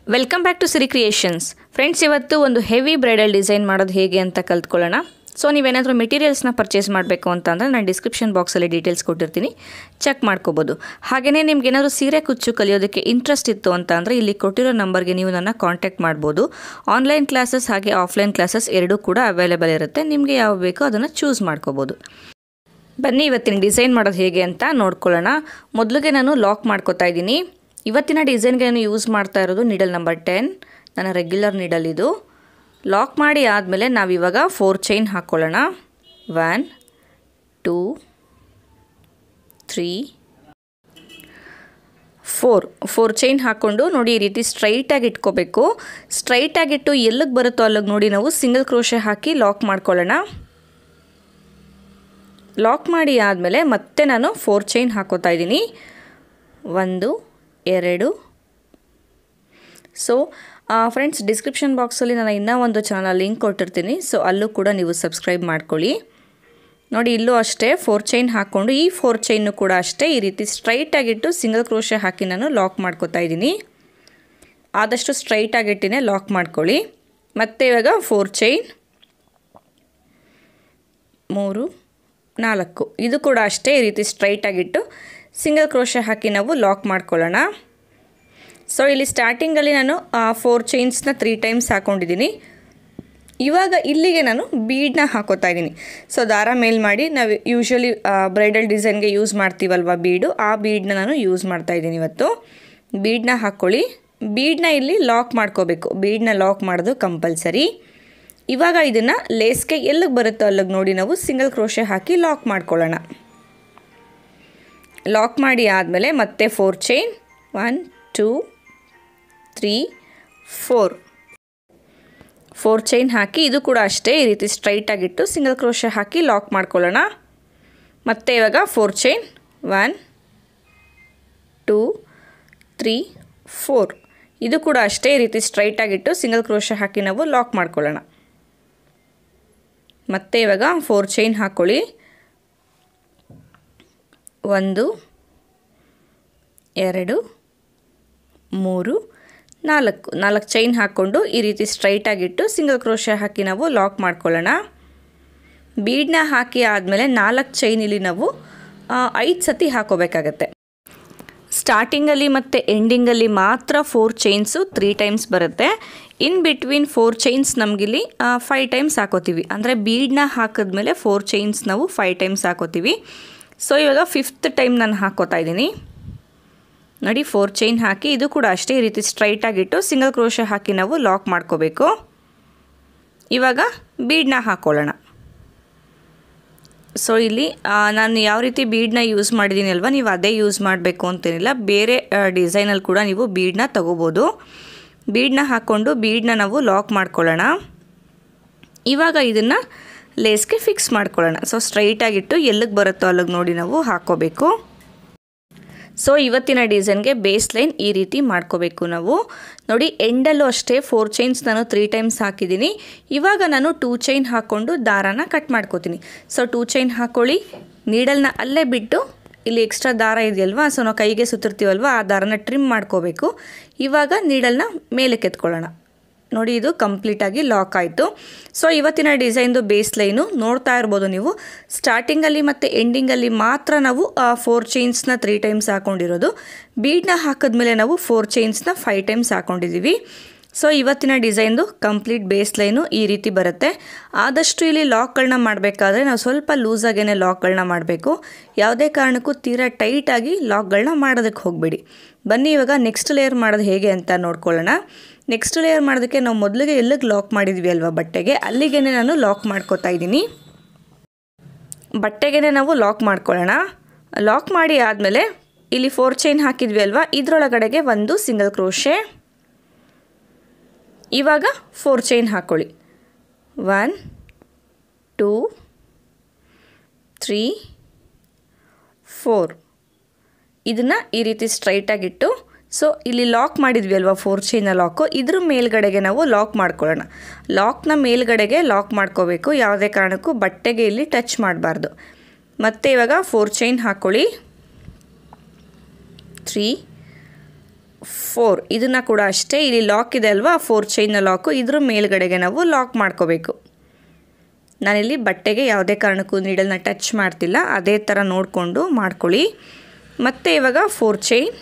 welcome back to Siri creations friends ಇವತ್ತು ಒಂದು heavy bridal design ಮಾಡೋದು ಹೇಗೆ ಅಂತ ಕಲ್ತ್ಕೊಳ್ಳೋಣ ಸೊ ನೀವೇನಾದರೂ ಮೆಟೀರಿಯಲ್ಸ್ನ ಪರ್ಚೇಸ್ ಮಾಡಬೇಕು ಅಂತ ಅಂದರೆ ನಾನು ಡಿಸ್ಕ್ರಿಪ್ಷನ್ ಬಾಕ್ಸಲ್ಲಿ ಡೀಟೇಲ್ಸ್ ಕೊಟ್ಟಿರ್ತೀನಿ ಚೆಕ್ ಮಾಡ್ಕೋಬೋದು ಹಾಗೆಯೇ ನಿಮ್ಗೆ ಏನಾದರೂ ಸೀರೆ ಕುಚ್ಚು ಕಲಿಯೋದಕ್ಕೆ ಇಂಟ್ರೆಸ್ಟ್ ಇತ್ತು ಅಂತ ಅಂದರೆ ಇಲ್ಲಿ ಕೊಟ್ಟಿರೋ ನಂಬರ್ಗೆ ನೀವು ನನ್ನ ಕಾಂಟ್ಯಾಕ್ಟ್ ಮಾಡ್ಬೋದು ಆನ್ಲೈನ್ ಕ್ಲಾಸಸ್ ಹಾಗೆ ಆಫ್ಲೈನ್ ಕ್ಲಾಸಸ್ ಎರಡೂ ಕೂಡ ಅವೈಲೇಬಲ್ ಇರುತ್ತೆ ನಿಮಗೆ ಯಾವ ಬೇಕೋ ಅದನ್ನು ಚೂಸ್ ಮಾಡ್ಕೋಬೋದು ಬನ್ನಿ ಇವತ್ತಿನ ಡಿಸೈನ್ ಮಾಡೋದು ಹೇಗೆ ಅಂತ ನೋಡ್ಕೊಳ್ಳೋಣ ಮೊದಲಿಗೆ ನಾನು ಲಾಕ್ ಮಾಡ್ಕೋತಾ ಇದ್ದೀನಿ ಇವತ್ತಿನ ಡಿಸೈನ್ಗೆ ನಾನು ಯೂಸ್ ಮಾಡ್ತಾ ಇರೋದು ನೀಡಲ್ ನಂಬರ್ ಟೆನ್ ನನ್ನ ರೆಗ್ಯುಲರ್ ನೀಡಲ್ ಇದು ಲಾಕ್ ಮಾಡಿ ಆದಮೇಲೆ ನಾವಿವಾಗ ಫೋರ್ ಚೈನ್ ಹಾಕ್ಕೊಳ್ಳೋಣ one two three four four chain ಹಾಕ್ಕೊಂಡು ನೋಡಿ ಈ ರೀತಿ ಸ್ಟ್ರೈಟಾಗಿ ಇಟ್ಕೋಬೇಕು ಸ್ಟ್ರೈಟಾಗಿಟ್ಟು ಎಲ್ಲಿಗೆ ಬರುತ್ತೋ ಅಲ್ಲಿಗೆ ನೋಡಿ ನಾವು ಸಿಂಗಲ್ ಕ್ರೋಶೆ ಹಾಕಿ ಲಾಕ್ ಮಾಡ್ಕೊಳ್ಳೋಣ ಲಾಕ್ ಮಾಡಿ ಆದಮೇಲೆ ಮತ್ತೆ ನಾನು ಫೋರ್ ಚೈನ್ ಹಾಕೋತಾ ಇದ್ದೀನಿ ಒಂದು ಎರಡು ಸೊ ಫ್ರೆಂಡ್ಸ್ ಡಿಸ್ಕ್ರಿಪ್ಷನ್ ಬಾಕ್ಸಲ್ಲಿ ನಾನು ಇನ್ನೂ ಒಂದು ಚಾನಲ್ ಲಿಂಕ್ ಕೊಟ್ಟಿರ್ತೀನಿ ಸೊ ಅಲ್ಲೂ ಕೂಡ ನೀವು ಸಬ್ಸ್ಕ್ರೈಬ್ ಮಾಡ್ಕೊಳ್ಳಿ ನೋಡಿ ಇಲ್ಲೂ ಅಷ್ಟೇ ಫೋರ್ ಚೈನ್ ಹಾಕ್ಕೊಂಡು ಈ ಫೋರ್ ಚೈನು ಕೂಡ ಅಷ್ಟೇ ಈ ರೀತಿ ಸ್ಟ್ರೈಟಾಗಿಟ್ಟು ಸಿಂಗಲ್ ಕ್ರೋಶೆ ಹಾಕಿ ನಾನು ಲಾಕ್ ಮಾಡ್ಕೋತಾ ಇದ್ದೀನಿ ಆದಷ್ಟು ಸ್ಟ್ರೈಟಾಗಿಟ್ಟಿನೇ ಲಾಕ್ ಮಾಡ್ಕೊಳ್ಳಿ ಮತ್ತೆ ಇವಾಗ ಫೋರ್ ಚೈನ್ ಮೂರು ನಾಲ್ಕು ಇದು ಕೂಡ ಅಷ್ಟೇ ಈ ರೀತಿ ಸ್ಟ್ರೈಟಾಗಿಟ್ಟು ಸಿಂಗಲ್ ಕ್ರೋಶೆ ಹಾಕಿ ನಾವು ಲಾಕ್ ಮಾಡ್ಕೊಳ್ಳೋಣ ಸೊ ಇಲ್ಲಿ ಸ್ಟಾರ್ಟಿಂಗಲ್ಲಿ ನಾನು ಫೋರ್ ಚೈನ್ಸ್ನ ತ್ರೀ ಟೈಮ್ಸ್ ಹಾಕ್ಕೊಂಡಿದ್ದೀನಿ ಇವಾಗ ಇಲ್ಲಿಗೆ ನಾನು ಬೀಡನ್ನ ಹಾಕೋತಾ ಇದ್ದೀನಿ ಸೊ ದಾರ ಮೇಲ್ ಮಾಡಿ ನಾವು ಯೂಶ್ವಲಿ ಬ್ರೈಡಲ್ ಡಿಸೈನ್ಗೆ ಯೂಸ್ ಮಾಡ್ತೀವಲ್ವ ಬೀಡು ಆ ಬೀಡನ್ನ ನಾನು ಯೂಸ್ ಮಾಡ್ತಾ ಇದ್ದೀನಿ ಇವತ್ತು ಬೀಡನ್ನ ಹಾಕ್ಕೊಳ್ಳಿ ಬೀಡನ್ನ ಇಲ್ಲಿ ಲಾಕ್ ಮಾಡ್ಕೋಬೇಕು ಬೀಡನ್ನ ಲಾಕ್ ಮಾಡೋದು ಕಂಪಲ್ಸರಿ ಇವಾಗ ಇದನ್ನು ಲೇಸ್ಗೆ ಎಲ್ಲಿಗೆ ಬರುತ್ತೋ ಅಲ್ಲಿಗೆ ನೋಡಿ ನಾವು ಸಿಂಗಲ್ ಕ್ರೋಶೆ ಹಾಕಿ ಲಾಕ್ ಮಾಡ್ಕೊಳ್ಳೋಣ ಲಾಕ್ ಮಾಡಿ ಆದಮೇಲೆ ಮತ್ತೆ four chain one two three four four chain ಹಾಕಿ ಇದು ಕೂಡ ಅಷ್ಟೇ ಈ ರೀತಿ ಸ್ಟ್ರೈಟಾಗಿಟ್ಟು ಸಿಂಗಲ್ ಕ್ರೋಶೆ ಹಾಕಿ ಲಾಕ್ ಮಾಡ್ಕೊಳ್ಳೋಣ ಮತ್ತೆ ಇವಾಗ four chain one two three four ಇದು ಕೂಡ ಅಷ್ಟೇ ಈ ರೀತಿ ಸ್ಟ್ರೈಟಾಗಿಟ್ಟು ಸಿಂಗಲ್ ಕ್ರೋಶೆ ಹಾಕಿ ನಾವು ಲಾಕ್ ಮಾಡ್ಕೊಳ್ಳೋಣ ಮತ್ತೆ ಇವಾಗ ಫೋರ್ ಚೈನ್ ಹಾಕ್ಕೊಳ್ಳಿ ಒಂದು ಎರಡು ಮೂರು ನಾಲ್ಕು ನಾಲ್ಕು ಚೈನ್ ಹಾಕ್ಕೊಂಡು ಈ ರೀತಿ ಸ್ಟ್ರೈಟಾಗಿಟ್ಟು ಸಿಂಗಲ್ ಕ್ರೋಶೆ ಹಾಕಿ ನಾವು ಲಾಕ್ ಮಾಡ್ಕೊಳ್ಳೋಣ ಬೀಡನ್ನ ಹಾಕಿ ಆದಮೇಲೆ ನಾಲ್ಕು ಚೈನ್ ಇಲ್ಲಿ ನಾವು ಐದು ಸತಿ ಹಾಕೋಬೇಕಾಗತ್ತೆ ಸ್ಟಾರ್ಟಿಂಗಲ್ಲಿ ಮತ್ತು ಎಂಡಿಂಗಲ್ಲಿ ಮಾತ್ರ ಫೋರ್ ಚೈನ್ಸು ತ್ರೀ ಟೈಮ್ಸ್ ಬರುತ್ತೆ ಇನ್ ಬಿಟ್ವೀನ್ ಫೋರ್ ಚೈನ್ಸ್ ನಮಗಿಲ್ಲಿ ಫೈವ್ ಟೈಮ್ಸ್ ಹಾಕೋತೀವಿ ಅಂದರೆ ಬೀಡನ್ನ ಹಾಕಿದ್ಮೇಲೆ ಫೋರ್ ಚೈನ್ಸ್ ನಾವು ಫೈವ್ ಟೈಮ್ಸ್ ಹಾಕೋತೀವಿ ಸೊ ಇವಾಗ ಫಿಫ್ತ್ ಟೈಮ್ ನಾನು ಹಾಕೋತಾ ಇದ್ದೀನಿ ನೋಡಿ ಫೋರ್ ಚೈನ್ ಹಾಕಿ ಇದು ಕೂಡ ಅಷ್ಟೇ ಈ ರೀತಿ ಸ್ಟ್ರೈಟಾಗಿಟ್ಟು ಸಿಂಗಲ್ ಕ್ರೋಶೆ ಹಾಕಿ ನಾವು ಲಾಕ್ ಮಾಡ್ಕೋಬೇಕು ಇವಾಗ ಬೀಡನ್ನ ಹಾಕ್ಕೊಳ್ಳೋಣ ಸೊ ಇಲ್ಲಿ ನಾನು ಯಾವ ರೀತಿ ಬೀಡನ್ನ ಯೂಸ್ ಮಾಡಿದ್ದೀನಿ ಅಲ್ವಾ ನೀವು ಅದೇ ಯೂಸ್ ಮಾಡಬೇಕು ಅಂತೇನಿಲ್ಲ ಬೇರೆ ಡಿಸೈನಲ್ಲಿ ಕೂಡ ನೀವು ಬೀಡನ್ನ ತಗೋಬೋದು ಬೀಡನ್ನ ಹಾಕ್ಕೊಂಡು ಬೀಡನ್ನ ನಾವು ಲಾಕ್ ಮಾಡ್ಕೊಳ್ಳೋಣ ಇವಾಗ ಇದನ್ನು ಲೇಸ್ಗೆ ಫಿಕ್ಸ್ ಮಾಡ್ಕೊಳ್ಳೋಣ ಸೊ ಸ್ಟ್ರೈಟಾಗಿಟ್ಟು ಎಲ್ಲಿಗೆ ಬರುತ್ತೋ ಅಲ್ಲಿಗೆ ನೋಡಿ ನಾವು ಹಾಕ್ಕೋಬೇಕು ಸೊ ಇವತ್ತಿನ ಡಿಸೈನ್ಗೆ ಬೇಸ್ ಲೈನ್ ಈ ರೀತಿ ಮಾಡ್ಕೋಬೇಕು ನಾವು ನೋಡಿ ಎಂಡಲ್ಲೂ ಅಷ್ಟೇ ಫೋರ್ ಚೈನ್ಸ್ ನಾನು ತ್ರೀ ಟೈಮ್ಸ್ ಹಾಕಿದ್ದೀನಿ ಇವಾಗ ನಾನು ಟೂ ಚೈನ್ ಹಾಕ್ಕೊಂಡು ದಾರಾನ ಕಟ್ ಮಾಡ್ಕೋತೀನಿ ಸೊ ಟೂ ಚೈನ್ ಹಾಕ್ಕೊಳ್ಳಿ ನೀಡಲ್ನ ಅಲ್ಲೇ ಬಿಟ್ಟು ಇಲ್ಲಿ ಎಕ್ಸ್ಟ್ರಾ ದಾರ ಇದೆಯಲ್ವಾ ಸೊ ನಾವು ಕೈಗೆ ಸುತ್ತಿರ್ತೀವಲ್ವ ಆ ದಾರನ ಟ್ರಿಮ್ ಮಾಡ್ಕೋಬೇಕು ಇವಾಗ ನೀಡಲ್ನ ಮೇಲೆ ಕೆತ್ಕೊಳ್ಳೋಣ ನೋಡಿ ಇದು ಕಂಪ್ಲೀಟಾಗಿ ಲಾಕ್ ಆಯಿತು ಸೊ ಇವತ್ತಿನ ಡಿಸೈನ್ದು ಬೇಸ್ ಲೈನು ನೋಡ್ತಾ ಇರ್ಬೋದು ನೀವು ಸ್ಟಾರ್ಟಿಂಗಲ್ಲಿ ಮತ್ತು ಎಂಡಿಂಗಲ್ಲಿ ಮಾತ್ರ ನಾವು ಫೋರ್ ಚೈನ್ಸ್ನ ತ್ರೀ ಟೈಮ್ಸ್ ಹಾಕ್ಕೊಂಡಿರೋದು ಬೀಡನ್ನ ಹಾಕಿದ್ಮೇಲೆ ನಾವು ಫೋರ್ ಚೈನ್ಸ್ನ ಫೈವ್ ಟೈಮ್ಸ್ ಹಾಕ್ಕೊಂಡಿದ್ದೀವಿ ಸೊ ಇವತ್ತಿನ ಡಿಸೈನ್ದು ಕಂಪ್ಲೀಟ್ ಬೇಸ್ ಲೈನು ಈ ರೀತಿ ಬರುತ್ತೆ ಆದಷ್ಟು ಇಲ್ಲಿ ಲಾಕ್ಗಳನ್ನ ಮಾಡಬೇಕಾದ್ರೆ ನಾವು ಸ್ವಲ್ಪ ಲೂಸಾಗೇ ಲಾಕ್ಗಳನ್ನ ಮಾಡಬೇಕು ಯಾವುದೇ ಕಾರಣಕ್ಕೂ ತೀರಾ ಟೈಟಾಗಿ ಲಾಕ್ಗಳನ್ನ ಮಾಡೋದಕ್ಕೆ ಹೋಗಬೇಡಿ ಬನ್ನಿ ಇವಾಗ ನೆಕ್ಸ್ಟ್ ಲೇಯರ್ ಮಾಡೋದು ಹೇಗೆ ಅಂತ ನೋಡ್ಕೊಳ್ಳೋಣ ನೆಕ್ಸ್ಟ್ ಲೇಯರ್ ಮಾಡೋದಕ್ಕೆ ನಾವು ಮೊದಲಿಗೆ ಎಲ್ಲಿಗೆ ಲಾಕ್ ಮಾಡಿದ್ವಿ ಅಲ್ವಾ ಬಟ್ಟೆಗೆ ಅಲ್ಲಿಗೆ ನಾನು ಲಾಕ್ ಮಾಡ್ಕೋತಾ ಇದ್ದೀನಿ ಬಟ್ಟೆಗೆ ನಾವು ಲಾಕ್ ಮಾಡ್ಕೊಳ್ಳೋಣ ಲಾಕ್ ಮಾಡಿ ಆದಮೇಲೆ ಇಲ್ಲಿ ಫೋರ್ ಚೈನ್ ಹಾಕಿದ್ವಿ ಅಲ್ವಾ ಇದರೊಳಗಡೆಗೆ ಒಂದು ಸಿಂಗಲ್ ಕ್ರೋಶೆ ಇವಾಗ ಫೋರ್ ಚೈನ್ ಹಾಕ್ಕೊಳ್ಳಿ ಒನ್ ಟೂ ತ್ರೀ ಫೋರ್ ಇದನ್ನು ಈ ರೀತಿ ಸ್ಟ್ರೈಟಾಗಿಟ್ಟು ಸೊ ಇಲ್ಲಿ ಲಾಕ್ ಮಾಡಿದ್ವಿ ಅಲ್ವಾ ಫೋರ್ ಚೈನ ಲಾಕು ಇದ್ರ ಮೇಲ್ಗಡೆಗೆ ನಾವು ಲಾಕ್ ಮಾಡ್ಕೊಳ್ಳೋಣ ಲಾಕ್ನ ಮೇಲ್ಗಡೆಗೆ ಲಾಕ್ ಮಾಡ್ಕೋಬೇಕು ಯಾವುದೇ ಕಾರಣಕ್ಕೂ ಬಟ್ಟೆಗೆ ಇಲ್ಲಿ ಟಚ್ ಮಾಡಬಾರ್ದು ಮತ್ತು ಇವಾಗ ಫೋರ್ ಚೈನ್ ಹಾಕ್ಕೊಳ್ಳಿ ತ್ರೀ ಫೋರ್ ಇದನ್ನು ಕೂಡ ಅಷ್ಟೇ ಇಲ್ಲಿ ಲಾಕ್ ಇದೆ ಅಲ್ವಾ ಫೋರ್ ಚೈನ್ನ ಲಾಕು ಇದ್ರ ಮೇಲ್ಗಡೆಗೆ ನಾವು ಲಾಕ್ ಮಾಡ್ಕೋಬೇಕು ನಾನಿಲ್ಲಿ ಬಟ್ಟೆಗೆ ಯಾವುದೇ ಕಾರಣಕ್ಕೂ ನೀಡಲ್ನ ಟಚ್ ಮಾಡ್ತಿಲ್ಲ ಅದೇ ಥರ ನೋಡಿಕೊಂಡು ಮಾಡ್ಕೊಳ್ಳಿ ಮತ್ತು ಇವಾಗ ಫೋರ್ ಚೈನ್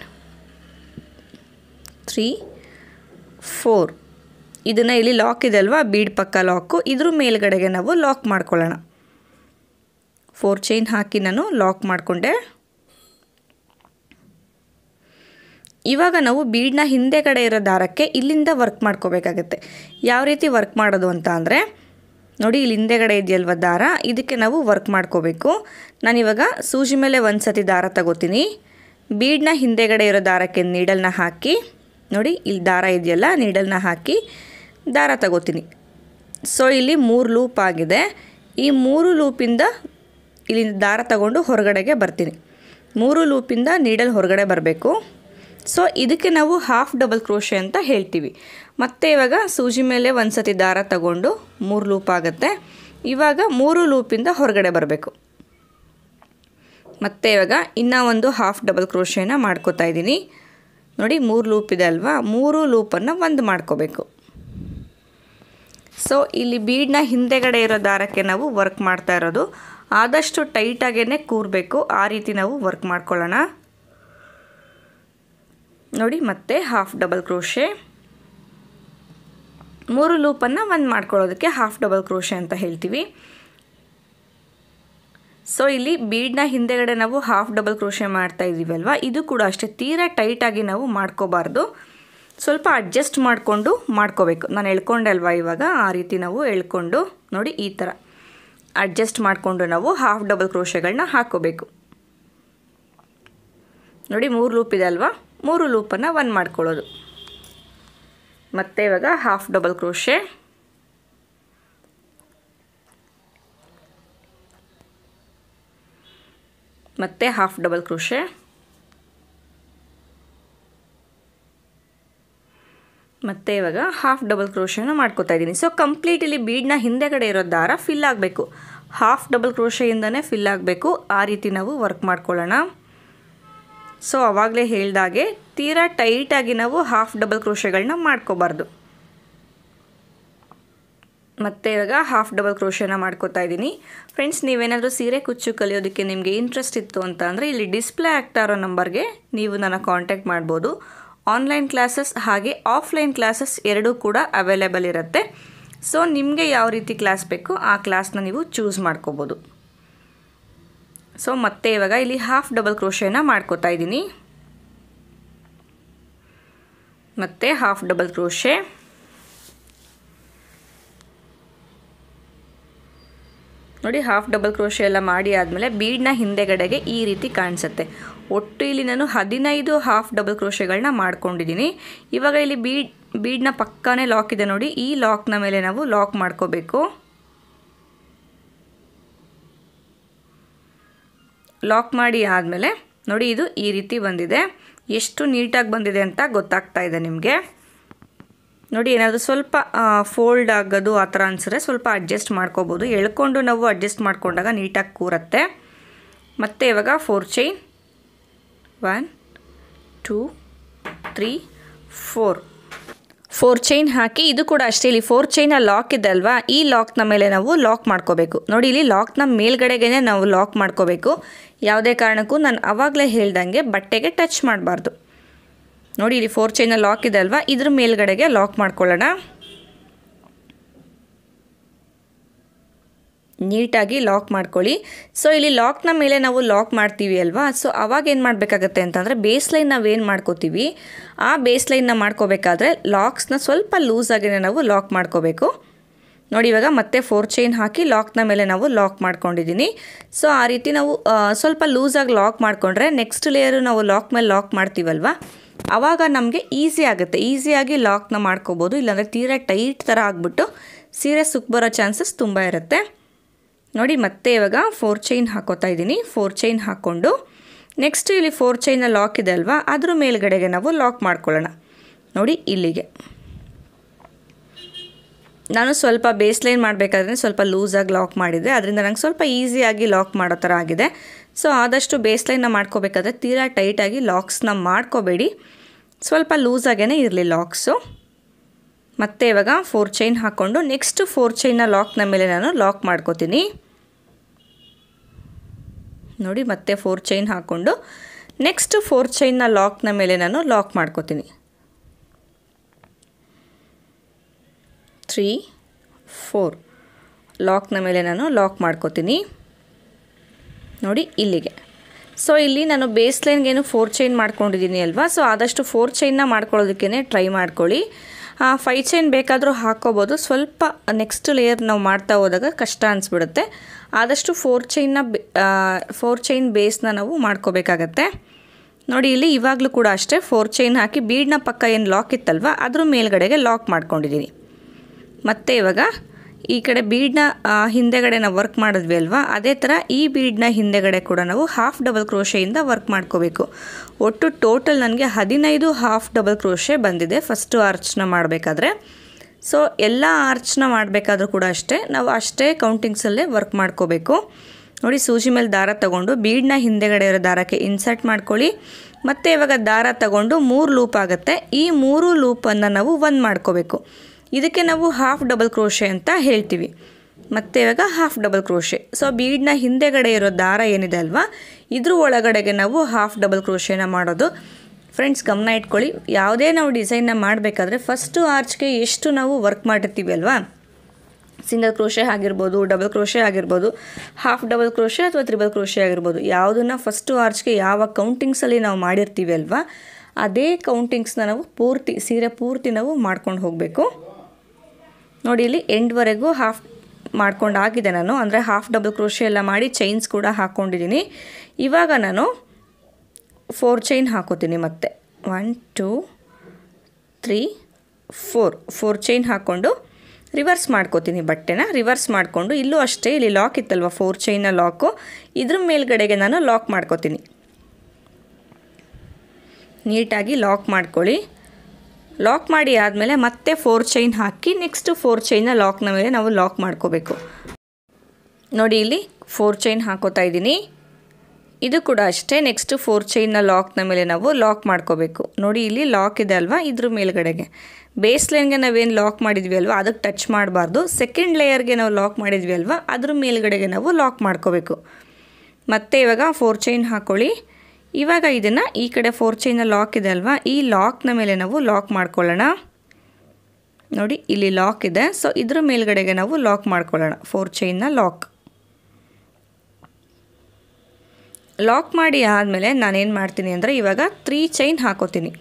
ತ್ರೀ ಫೋರ್ ಇದನ್ನು ಇಲ್ಲಿ ಲಾಕ್ ಇದೆ ಅಲ್ವಾ ಬೀಡ್ ಪಕ್ಕ ಲಾಕು ಇದ್ರ ಮೇಲ್ಗಡೆಗೆ ನಾವು ಲಾಕ್ ಮಾಡ್ಕೊಳ್ಳೋಣ ಫೋರ್ ಚೈನ್ ಹಾಕಿ ನಾನು ಲಾಕ್ ಮಾಡಿಕೊಂಡೆ ಇವಾಗ ನಾವು ಬೀಡ್ನ ಹಿಂದೆ ಕಡೆ ಇರೋ ದಾರಕ್ಕೆ ಇಲ್ಲಿಂದ ವರ್ಕ್ ಮಾಡ್ಕೋಬೇಕಾಗತ್ತೆ ಯಾವ ರೀತಿ ವರ್ಕ್ ಮಾಡೋದು ಅಂತ ಅಂದರೆ ನೋಡಿ ಇಲ್ಲಿ ಹಿಂದೆಗಡೆ ಇದೆಯಲ್ವ ದಾರ ಇದಕ್ಕೆ ನಾವು ವರ್ಕ್ ಮಾಡ್ಕೋಬೇಕು ನಾನಿವಾಗ ಸೂಜಿ ಮೇಲೆ ಒಂದು ಸತಿ ದಾರ ತಗೋತೀನಿ ಬೀಡ್ನ ಹಿಂದೆಗಡೆ ಇರೋ ದಾರಕ್ಕೆ ನೀಡಲ್ನ ಹಾಕಿ ನೋಡಿ ಇಲ್ಲಿ ದಾರ ಇದೆಯಲ್ಲ ನೀಡಲ್ನ ಹಾಕಿ ದಾರ ತಗೋತೀನಿ ಸೊ ಇಲ್ಲಿ ಮೂರು ಲೂಪ್ ಆಗಿದೆ ಈ ಮೂರು ಲೂಪಿಂದ ಇಲ್ಲಿ ದಾರ ತಗೊಂಡು ಹೊರಗಡೆಗೆ ಬರ್ತೀನಿ ಮೂರು ಲೂಪಿಂದ ನೀಡಲ್ ಹೊರಗಡೆ ಬರಬೇಕು ಸೊ ಇದಕ್ಕೆ ನಾವು ಹಾಫ್ ಡಬಲ್ ಕ್ರೋಶೆ ಅಂತ ಹೇಳ್ತೀವಿ ಮತ್ತೆ ಇವಾಗ ಸೂಜಿ ಮೇಲೆ ಒಂದು ಸತಿ ದಾರ ತಗೊಂಡು ಮೂರು ಲೂಪ್ ಆಗುತ್ತೆ ಇವಾಗ ಮೂರು ಲೂಪಿಂದ ಹೊರಗಡೆ ಬರಬೇಕು ಮತ್ತೆ ಇವಾಗ ಇನ್ನೂ ಒಂದು ಹಾಫ್ ಡಬಲ್ ಕ್ರೋಶೆನ ಮಾಡ್ಕೋತಾ ಇದ್ದೀನಿ ನೋಡಿ ಮೂರು ಲೂಪ್ ಇದೆ ಅಲ್ವಾ ಮೂರು ಲೂಪನ್ನು ಒಂದು ಮಾಡ್ಕೋಬೇಕು ಸೊ ಇಲ್ಲಿ ಬೀಡ್ನ ಹಿಂದೆಗಡೆ ಇರೋ ದಾರಕ್ಕೆ ನಾವು ವರ್ಕ್ ಮಾಡ್ತಾ ಇರೋದು ಆದಷ್ಟು ಟೈಟಾಗೇ ಕೂರಬೇಕು ಆ ರೀತಿ ನಾವು ವರ್ಕ್ ಮಾಡ್ಕೊಳ್ಳೋಣ ನೋಡಿ ಮತ್ತೆ ಹಾಫ್ ಡಬಲ್ ಕ್ರೋಶೆ ಮೂರು ಲೂಪನ್ನು ಒಂದು ಮಾಡ್ಕೊಳ್ಳೋದಕ್ಕೆ ಹಾಫ್ ಡಬಲ್ ಕ್ರೋಶೆ ಅಂತ ಹೇಳ್ತೀವಿ ಸೊ ಇಲ್ಲಿ ಬೀಡ್ನ ಹಿಂದೆಗಡೆ ನಾವು ಹಾಫ್ ಡಬಲ್ ಕ್ರೋಶೆ ಮಾಡ್ತಾ ಇದ್ದೀವಿ ಅಲ್ವಾ ಇದು ಕೂಡ ಅಷ್ಟೇ ತೀರಾ ಟೈಟಾಗಿ ನಾವು ಮಾಡ್ಕೋಬಾರ್ದು ಸ್ವಲ್ಪ ಅಡ್ಜಸ್ಟ್ ಮಾಡಿಕೊಂಡು ಮಾಡ್ಕೋಬೇಕು ನಾನು ಎಳ್ಕೊಂಡೆ ಅಲ್ವಾ ಇವಾಗ ಆ ರೀತಿ ನಾವು ಎಳ್ಕೊಂಡು ನೋಡಿ ಈ ಥರ ಅಡ್ಜಸ್ಟ್ ಮಾಡಿಕೊಂಡು ನಾವು ಹಾಫ್ ಡಬಲ್ ಕ್ರೋಶೆಗಳನ್ನ ಹಾಕ್ಕೋಬೇಕು ನೋಡಿ ಮೂರು ಲೂಪ್ ಇದೆ ಅಲ್ವಾ ಮೂರು ಲೂಪನ್ನು ಒನ್ ಮಾಡ್ಕೊಳ್ಳೋದು ಮತ್ತು ಇವಾಗ ಹಾಫ್ ಡಬಲ್ ಕ್ರೋಶೆ ಮತ್ತು ಹಾಫ್ ಡಬಲ್ ಕ್ರೋಶೆ ಮತ್ತು ಇವಾಗ ಹಾಫ್ ಡಬಲ್ ಕ್ರೋಶೆನ ಮಾಡ್ಕೋತಾ ಇದ್ದೀನಿ ಸೊ ಕಂಪ್ಲೀಟ್ ಇಲ್ಲಿ ಬೀಡ್ನ ಹಿಂದೆಗಡೆ ಇರೋ ದಾರ ಫಿಲ್ ಆಗಬೇಕು ಹಾಫ್ ಡಬಲ್ ಕ್ರೋಶೆಯಿಂದನೇ ಫಿಲ್ ಆಗಬೇಕು ಆ ರೀತಿ ನಾವು ವರ್ಕ್ ಮಾಡ್ಕೊಳ್ಳೋಣ ಸೊ ಆವಾಗಲೇ ಹೇಳ್ದಾಗೆ ತೀರಾ ಟೈಟಾಗಿ ನಾವು ಹಾಫ್ ಡಬಲ್ ಕ್ರೋಶೆಗಳನ್ನ ಮಾಡ್ಕೋಬಾರ್ದು ಮತ್ತು ಇವಾಗ ಹಾಫ್ ಡಬಲ್ ಕ್ರೋಶೆನ ಮಾಡ್ಕೋತಾ ಇದ್ದೀನಿ ಫ್ರೆಂಡ್ಸ್ ನೀವೇನಾದರೂ ಸೀರೆ ಕುಚ್ಚು ಕಲಿಯೋದಕ್ಕೆ ನಿಮಗೆ ಇಂಟ್ರೆಸ್ಟ್ ಇತ್ತು ಅಂತ ಅಂದರೆ ಇಲ್ಲಿ ಡಿಸ್ಪ್ಲೇ ಆಗ್ತಾ ಇರೋ ನಂಬರ್ಗೆ ನೀವು ನನ್ನ ಕಾಂಟ್ಯಾಕ್ಟ್ ಮಾಡ್ಬೋದು ಆನ್ಲೈನ್ ಕ್ಲಾಸಸ್ ಹಾಗೆ ಆಫ್ಲೈನ್ ಕ್ಲಾಸಸ್ ಎರಡೂ ಕೂಡ ಅವೈಲೇಬಲ್ ಇರುತ್ತೆ ಸೊ ನಿಮಗೆ ಯಾವ ರೀತಿ ಕ್ಲಾಸ್ ಬೇಕೋ ಆ ಕ್ಲಾಸ್ನ ನೀವು ಚೂಸ್ ಮಾಡ್ಕೋಬೋದು ಸೊ ಮತ್ತೆ ಇವಾಗ ಇಲ್ಲಿ ಹಾಫ್ ಡಬಲ್ ಕ್ರೋಶೆನ ಮಾಡ್ಕೋತಾ ಇದ್ದೀನಿ ಮತ್ತು ಹಾಫ್ ಡಬಲ್ ಕ್ರೋಶೆ ನೋಡಿ ಹಾಫ್ ಡಬಲ್ ಕ್ರೋಶೆ ಎಲ್ಲ ಮಾಡಿ ಆದಮೇಲೆ ಬೀಡ್ನ ಹಿಂದೆಗಡೆಗೆ ಈ ರೀತಿ ಕಾಣಿಸುತ್ತೆ ಒಟ್ಟು ಇಲ್ಲಿ ನಾನು ಹದಿನೈದು ಹಾಫ್ ಡಬಲ್ ಕ್ರೋಶೆಗಳನ್ನ ಮಾಡ್ಕೊಂಡಿದ್ದೀನಿ ಇವಾಗ ಇಲ್ಲಿ ಬೀಡ್ ಬೀಡ್ನ ಪಕ್ಕನೇ ಲಾಕ್ ಇದೆ ನೋಡಿ ಈ ಲಾಕ್ನ ಮೇಲೆ ನಾವು ಲಾಕ್ ಮಾಡ್ಕೋಬೇಕು ಲಾಕ್ ಮಾಡಿ ಆದಮೇಲೆ ನೋಡಿ ಇದು ಈ ರೀತಿ ಬಂದಿದೆ ಎಷ್ಟು ನೀಟಾಗಿ ಬಂದಿದೆ ಅಂತ ಗೊತ್ತಾಗ್ತಾ ಇದೆ ನಿಮಗೆ ನೋಡಿ ಏನಾದರೂ ಸ್ವಲ್ಪ ಫೋಲ್ಡ್ ಆಗೋದು ಆ ಥರ ಅನಿಸಿದ್ರೆ ಸ್ವಲ್ಪ ಅಡ್ಜಸ್ಟ್ ಮಾಡ್ಕೋಬೋದು ಎಳ್ಕೊಂಡು ನಾವು ಅಡ್ಜಸ್ಟ್ ಮಾಡ್ಕೊಂಡಾಗ ನೀಟಾಗಿ ಕೂರತ್ತೆ ಮತ್ತು ಇವಾಗ four chain one two three four four chain ಹಾಕಿ ಇದು ಕೂಡ ಅಷ್ಟೇ ಇಲ್ಲಿ ಫೋರ್ ಚೈನ ಲಾಕ್ ಇದೆ ಅಲ್ವಾ ಈ ಲಾಕ್ನ ಮೇಲೆ ನಾವು ಲಾಕ್ ಮಾಡ್ಕೋಬೇಕು ನೋಡಿ ಇಲ್ಲಿ ಲಾಕ್ನ ಮೇಲ್ಗಡೆಗೆ ನಾವು ಲಾಕ್ ಮಾಡ್ಕೋಬೇಕು ಯಾವುದೇ ಕಾರಣಕ್ಕೂ ನಾನು ಆವಾಗಲೇ ಹೇಳ್ದಂಗೆ ಬಟ್ಟೆಗೆ ಟಚ್ ಮಾಡಬಾರ್ದು ನೋಡಿ ಇಲ್ಲಿ ಫೋರ್ ಚೈನ ಲಾಕ್ ಇದೆ ಅಲ್ವಾ ಇದ್ರ ಮೇಲ್ಗಡೆಗೆ ಲಾಕ್ ಮಾಡ್ಕೊಳ್ಳೋಣ ನೀಟಾಗಿ ಲಾಕ್ ಮಾಡ್ಕೊಳ್ಳಿ ಸೊ ಇಲ್ಲಿ ಲಾಕ್ನ ಮೇಲೆ ನಾವು ಲಾಕ್ ಮಾಡ್ತೀವಿ ಅಲ್ವಾ ಸೊ ಅವಾಗ ಏನು ಮಾಡಬೇಕಾಗತ್ತೆ ಅಂತಂದರೆ ಬೇಸ್ ಲೈನ್ ನಾವು ಏನು ಮಾಡ್ಕೋತೀವಿ ಆ ಬೇಸ್ ಲೈನ್ನ ಮಾಡ್ಕೋಬೇಕಾದ್ರೆ ಲಾಕ್ಸ್ನ ಸ್ವಲ್ಪ ಲೂಸಾಗಿನೇ ನಾವು ಲಾಕ್ ಮಾಡ್ಕೋಬೇಕು ನೋಡಿ ಇವಾಗ ಮತ್ತೆ ಫೋರ್ ಚೈನ್ ಹಾಕಿ ಲಾಕ್ನ ಮೇಲೆ ನಾವು ಲಾಕ್ ಮಾಡ್ಕೊಂಡಿದ್ದೀನಿ ಸೊ ಆ ರೀತಿ ನಾವು ಸ್ವಲ್ಪ ಲೂಸಾಗಿ ಲಾಕ್ ಮಾಡಿಕೊಂಡ್ರೆ ನೆಕ್ಸ್ಟ್ ಲೇಯರು ನಾವು ಲಾಕ್ ಮೇಲೆ ಲಾಕ್ ಮಾಡ್ತೀವಲ್ವಾ ಆವಾಗ ನಮಗೆ ಈಸಿ ಆಗುತ್ತೆ ಈಸಿಯಾಗಿ ಲಾಕ್ನ ಮಾಡ್ಕೋಬೋದು ಇಲ್ಲಾಂದರೆ ತೀರಾ ಟೈಟ್ ಥರ ಆಗಿಬಿಟ್ಟು ಸೀರೆ ಸುಕ್ ಬರೋ ಚಾನ್ಸಸ್ ತುಂಬ ಇರುತ್ತೆ ನೋಡಿ ಮತ್ತೆ ಇವಾಗ ಫೋರ್ ಚೈನ್ ಹಾಕೋತಾ ಇದ್ದೀನಿ ಫೋರ್ ಚೈನ್ ಹಾಕ್ಕೊಂಡು ನೆಕ್ಸ್ಟ್ ಇಲ್ಲಿ ಫೋರ್ ಚೈನ ಲಾಕ್ ಇದೆ ಅಲ್ವಾ ಅದ್ರ ಮೇಲ್ಗಡೆಗೆ ನಾವು ಲಾಕ್ ಮಾಡ್ಕೊಳ್ಳೋಣ ನೋಡಿ ಇಲ್ಲಿಗೆ ನಾನು ಸ್ವಲ್ಪ ಬೇಸ್ ಲೈನ್ ಮಾಡಬೇಕಾದ್ರೆ ಸ್ವಲ್ಪ ಲೂಸಾಗಿ ಲಾಕ್ ಮಾಡಿದ್ದೆ ಅದರಿಂದ ನಂಗೆ ಸ್ವಲ್ಪ ಈಸಿಯಾಗಿ ಲಾಕ್ ಮಾಡೋ ಥರ ಆಗಿದೆ ಸೊ ಆದಷ್ಟು ಬೇಸ್ ಲೈನ್ನ ಮಾಡ್ಕೋಬೇಕಾದ್ರೆ ತೀರಾ ಟೈಟಾಗಿ ಲಾಕ್ಸ್ನ ಮಾಡ್ಕೋಬೇಡಿ ಸ್ವಲ್ಪ ಲೂಸಾಗೇ ಇರಲಿ ಲಾಕ್ಸು ಮತ್ತೆ ಇವಾಗ ಫೋರ್ ಚೈನ್ ಹಾಕ್ಕೊಂಡು ನೆಕ್ಸ್ಟ್ ಫೋರ್ ಚೈನ್ನ ಲಾಕ್ನ ಮೇಲೆ ನಾನು ಲಾಕ್ ಮಾಡ್ಕೋತೀನಿ ನೋಡಿ ಮತ್ತೆ ಫೋರ್ ಚೈನ್ ಹಾಕ್ಕೊಂಡು ನೆಕ್ಸ್ಟ್ ಫೋರ್ ಚೈನ್ನ ಲಾಕ್ನ ಮೇಲೆ ನಾನು ಲಾಕ್ ಮಾಡ್ಕೋತೀನಿ ತ್ರೀ ಫೋರ್ ಲಾಕ್ನ ಮೇಲೆ ನಾನು ಲಾಕ್ ಮಾಡ್ಕೋತೀನಿ ನೋಡಿ ಇಲ್ಲಿಗೆ ಸೊ ಇಲ್ಲಿ ನಾನು ಬೇಸ್ ಲೈನ್ಗೇನು ಫೋರ್ ಚೈನ್ ಮಾಡ್ಕೊಂಡಿದ್ದೀನಿ ಅಲ್ವಾ ಸೊ ಆದಷ್ಟು ಫೋರ್ ಚೈನ್ನ ಮಾಡ್ಕೊಳ್ಳೋದಕ್ಕೇ ಟ್ರೈ ಮಾಡ್ಕೊಳ್ಳಿ ಫೈ ಚೈನ್ ಬೇಕಾದರೂ ಹಾಕ್ಕೋಬೋದು ಸ್ವಲ್ಪ ನೆಕ್ಸ್ಟ್ ಲೇಯರ್ ನಾವು ಮಾಡ್ತಾ ಹೋದಾಗ ಕಷ್ಟ ಅನಿಸ್ಬಿಡುತ್ತೆ ಆದಷ್ಟು ಫೋರ್ ಚೈನ್ನ ಫೋರ್ ಚೈನ್ ಬೇಸ್ನ ನಾವು ಮಾಡ್ಕೋಬೇಕಾಗತ್ತೆ ನೋಡಿ ಇಲ್ಲಿ ಇವಾಗಲೂ ಕೂಡ ಅಷ್ಟೇ ಫೋರ್ ಚೈನ್ ಹಾಕಿ ಬೀಡ್ನ ಪಕ್ಕ ಏನು ಲಾಕ್ ಇತ್ತಲ್ವ ಅದ್ರ ಮೇಲ್ಗಡೆಗೆ ಲಾಕ್ ಮಾಡ್ಕೊಂಡಿದ್ದೀನಿ ಮತ್ತು ಇವಾಗ ಈ ಕಡೆ ಬೀಡ್ನ ಹಿಂದೆಗಡೆ ನಾವು ವರ್ಕ್ ಮಾಡಿದ್ವಿ ಅಲ್ವಾ ಅದೇ ಥರ ಈ ಬೀಡ್ನ ಹಿಂದೆಗಡೆ ಕೂಡ ನಾವು ಹಾಫ್ ಡಬಲ್ ಕ್ರೋಶೆಯಿಂದ ವರ್ಕ್ ಮಾಡ್ಕೋಬೇಕು ಒಟ್ಟು ಟೋಟಲ್ ನನಗೆ ಹದಿನೈದು ಹಾಫ್ ಡಬಲ್ ಕ್ರೋಶೆ ಬಂದಿದೆ ಫಸ್ಟು ಆರ್ಚ್ನ ಮಾಡಬೇಕಾದ್ರೆ ಸೊ ಎಲ್ಲ ಆರ್ಚ್ನ ಮಾಡಬೇಕಾದ್ರೂ ಕೂಡ ಅಷ್ಟೇ ನಾವು ಅಷ್ಟೇ ಕೌಂಟಿಂಗ್ಸಲ್ಲೇ ವರ್ಕ್ ಮಾಡ್ಕೋಬೇಕು ನೋಡಿ ಸೂಜಿ ಮೇಲೆ ದಾರ ತಗೊಂಡು ಬೀಡ್ನ ಹಿಂದೆಗಡೆ ಇರೋ ದಾರಕ್ಕೆ ಇನ್ಸರ್ಟ್ ಮಾಡ್ಕೊಳ್ಳಿ ಮತ್ತು ಇವಾಗ ದಾರ ತಗೊಂಡು ಮೂರು ಲೂಪ್ ಆಗುತ್ತೆ ಈ ಮೂರು ಲೂಪನ್ನು ನಾವು ಒಂದು ಮಾಡ್ಕೋಬೇಕು ಇದಕ್ಕೆ ನಾವು ಹಾಫ್ ಡಬಲ್ ಕ್ರೋಶೆ ಅಂತ ಹೇಳ್ತೀವಿ ಮತ್ತು ಇವಾಗ ಹಾಫ್ ಡಬಲ್ ಕ್ರೋಶೆ ಸೊ ಬೀಡ್ನ ಹಿಂದೆಗಡೆ ಇರೋ ದಾರ ಏನಿದೆ ಅಲ್ವಾ ಇದ್ರ ಒಳಗಡೆಗೆ ನಾವು ಹಾಫ್ ಡಬಲ್ ಕ್ರೋಶೆನ ಮಾಡೋದು ಫ್ರೆಂಡ್ಸ್ ಗಮನ ಇಟ್ಕೊಳ್ಳಿ ಯಾವುದೇ ನಾವು ಡಿಸೈನ್ನ ಮಾಡಬೇಕಾದ್ರೆ ಫಸ್ಟು ಆರ್ಚ್ಗೆ ಎಷ್ಟು ನಾವು ವರ್ಕ್ ಮಾಡಿರ್ತೀವಿ ಅಲ್ವಾ ಸಿಂಗಲ್ ಕ್ರೋಶೆ ಆಗಿರ್ಬೋದು ಡಬಲ್ ಕ್ರೋಶೆ ಆಗಿರ್ಬೋದು ಹಾಫ್ ಡಬಲ್ ಕ್ರೋಶೆ ಅಥವಾ ತ್ರಿಬಲ್ ಕ್ರೋಶೆ ಆಗಿರ್ಬೋದು ಯಾವುದನ್ನು ಫಸ್ಟು ಆರ್ಚ್ಗೆ ಯಾವ ಕೌಂಟಿಂಗ್ಸಲ್ಲಿ ನಾವು ಮಾಡಿರ್ತೀವಿ ಅಲ್ವಾ ಅದೇ ಕೌಂಟಿಂಗ್ಸ್ನ ನಾವು ಪೂರ್ತಿ ಸೀರೆ ಪೂರ್ತಿ ನಾವು ಮಾಡ್ಕೊಂಡು ಹೋಗಬೇಕು ನೋಡಿ ಇಲ್ಲಿ ಎಂಡ್ವರೆಗೂ ಹಾಫ್ ಮಾಡ್ಕೊಂಡು ಆಗಿದೆ ನಾನು ಅಂದರೆ ಹಾಫ್ ಡಬಲ್ ಕ್ರೋಶೆ ಎಲ್ಲ ಮಾಡಿ ಚೈನ್ಸ್ ಕೂಡ ಹಾಕ್ಕೊಂಡಿದ್ದೀನಿ ಇವಾಗ ನಾನು ಫೋರ್ ಚೈನ್ ಹಾಕೋತೀನಿ ಮತ್ತೆ one two three four four chain ಹಾಕ್ಕೊಂಡು ರಿವರ್ಸ್ ಮಾಡ್ಕೋತೀನಿ ಬಟ್ಟೆನ ರಿವರ್ಸ್ ಮಾಡಿಕೊಂಡು ಇಲ್ಲೂ ಅಷ್ಟೇ ಇಲ್ಲಿ ಲಾಕ್ ಇತ್ತಲ್ವ ಫೋರ್ ಚೈನ್ನ ಲಾಕು ಇದ್ರ ಮೇಲ್ಗಡೆಗೆ ನಾನು ಲಾಕ್ ಮಾಡ್ಕೋತೀನಿ ನೀಟಾಗಿ ಲಾಕ್ ಮಾಡ್ಕೊಳ್ಳಿ ಲಾಕ್ ಮಾಡಿ ಆದಮೇಲೆ ಮತ್ತೆ ಫೋರ್ ಚೈನ್ ಹಾಕಿ ನೆಕ್ಸ್ಟ್ ಫೋರ್ ಚೈನ್ನ ಲಾಕ್ನ ಮೇಲೆ ನಾವು ಲಾಕ್ ಮಾಡ್ಕೋಬೇಕು ನೋಡಿ ಇಲ್ಲಿ ಫೋರ್ ಚೈನ್ ಹಾಕೋತಾ ಇದ್ದೀನಿ ಇದು ಕೂಡ ಅಷ್ಟೇ ನೆಕ್ಸ್ಟ್ ಫೋರ್ ಚೈನ್ನ ಲಾಕ್ನ ಮೇಲೆ ನಾವು ಲಾಕ್ ಮಾಡ್ಕೋಬೇಕು ನೋಡಿ ಇಲ್ಲಿ ಲಾಕ್ ಇದೆ ಅಲ್ವಾ ಇದ್ರ ಮೇಲ್ಗಡೆಗೆ ಬೇಸ್ ಲೈನ್ಗೆ ನಾವೇನು ಲಾಕ್ ಮಾಡಿದ್ವಿ ಅಲ್ವಾ ಅದಕ್ಕೆ ಟಚ್ ಮಾಡಬಾರ್ದು ಸೆಕೆಂಡ್ ಲೇಯರ್ಗೆ ನಾವು ಲಾಕ್ ಮಾಡಿದ್ವಿ ಅಲ್ವಾ ಅದ್ರ ಮೇಲ್ಗಡೆಗೆ ನಾವು ಲಾಕ್ ಮಾಡ್ಕೋಬೇಕು ಮತ್ತೆ ಇವಾಗ ಫೋರ್ ಚೈನ್ ಹಾಕ್ಕೊಳ್ಳಿ ಇವಾಗ ಇದನ್ನು ಈ ಕಡೆ ಫೋರ್ ಚೈನ್ನ ಲಾಕ್ ಇದೆ ಅಲ್ವಾ ಈ ಲಾಕ್ನ ಮೇಲೆ ನಾವು ಲಾಕ್ ಮಾಡ್ಕೊಳ್ಳೋಣ ನೋಡಿ ಇಲ್ಲಿ ಲಾಕ್ ಇದೆ ಸೊ ಇದ್ರ ಮೇಲ್ಗಡೆಗೆ ನಾವು ಲಾಕ್ ಮಾಡ್ಕೊಳ್ಳೋಣ ಫೋರ್ ಚೈನ್ನ ಲಾಕ್ ಲಾಕ್ ಮಾಡಿ ಆದಮೇಲೆ ನಾನೇನು ಮಾಡ್ತೀನಿ ಅಂದರೆ ಇವಾಗ ತ್ರೀ ಚೈನ್ ಹಾಕೋತೀನಿ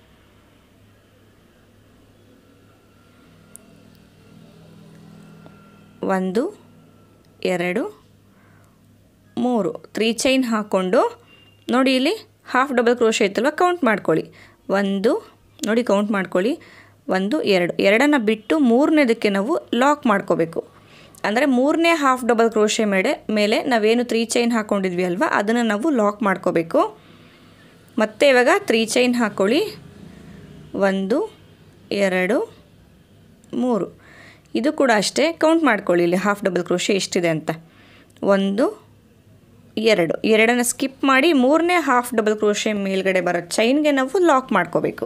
ಒಂದು ಎರಡು ಮೂರು ತ್ರೀ ಚೈನ್ ಹಾಕ್ಕೊಂಡು ನೋಡಿ ಇಲ್ಲಿ ಹಾಫ್ ಡಬಲ್ ಕ್ರೋಶೆ ಇತ್ತಲ್ವ ಕೌಂಟ್ ಮಾಡ್ಕೊಳ್ಳಿ ಒಂದು ನೋಡಿ ಕೌಂಟ್ ಮಾಡ್ಕೊಳ್ಳಿ ಒಂದು ಎರಡು ಎರಡನ್ನು ಬಿಟ್ಟು ಮೂರನೇದಕ್ಕೆ ನಾವು ಲಾಕ್ ಮಾಡ್ಕೋಬೇಕು ಅಂದರೆ ಮೂರನೇ ಹಾಫ್ ಡಬಲ್ ಕ್ರೋಶೆ ಮೇಲೆ ಮೇಲೆ ನಾವೇನು ತ್ರೀ ಚೈನ್ ಹಾಕ್ಕೊಂಡಿದ್ವಿ ಅಲ್ವಾ ಅದನ್ನು ನಾವು ಲಾಕ್ ಮಾಡ್ಕೋಬೇಕು ಮತ್ತೆ ಇವಾಗ ತ್ರೀ ಚೈನ್ ಹಾಕ್ಕೊಳ್ಳಿ ಒಂದು ಎರಡು ಮೂರು ಇದು ಕೂಡ ಅಷ್ಟೇ ಕೌಂಟ್ ಮಾಡ್ಕೊಳ್ಳಿ ಇಲ್ಲಿ ಹಾಫ್ ಡಬಲ್ ಕ್ರೋಶೆ ಎಷ್ಟಿದೆ ಅಂತ ಒಂದು ಎರಡು ಎರಡನ್ನು ಸ್ಕಿಪ್ ಮಾಡಿ ಮೂರನೇ ಹಾಫ್ ಡಬಲ್ ಕ್ರೋಶೆ ಮೇಲ್ಗಡೆ ಬರೋ ಚೈನ್ಗೆ ನಾವು ಲಾಕ್ ಮಾಡ್ಕೋಬೇಕು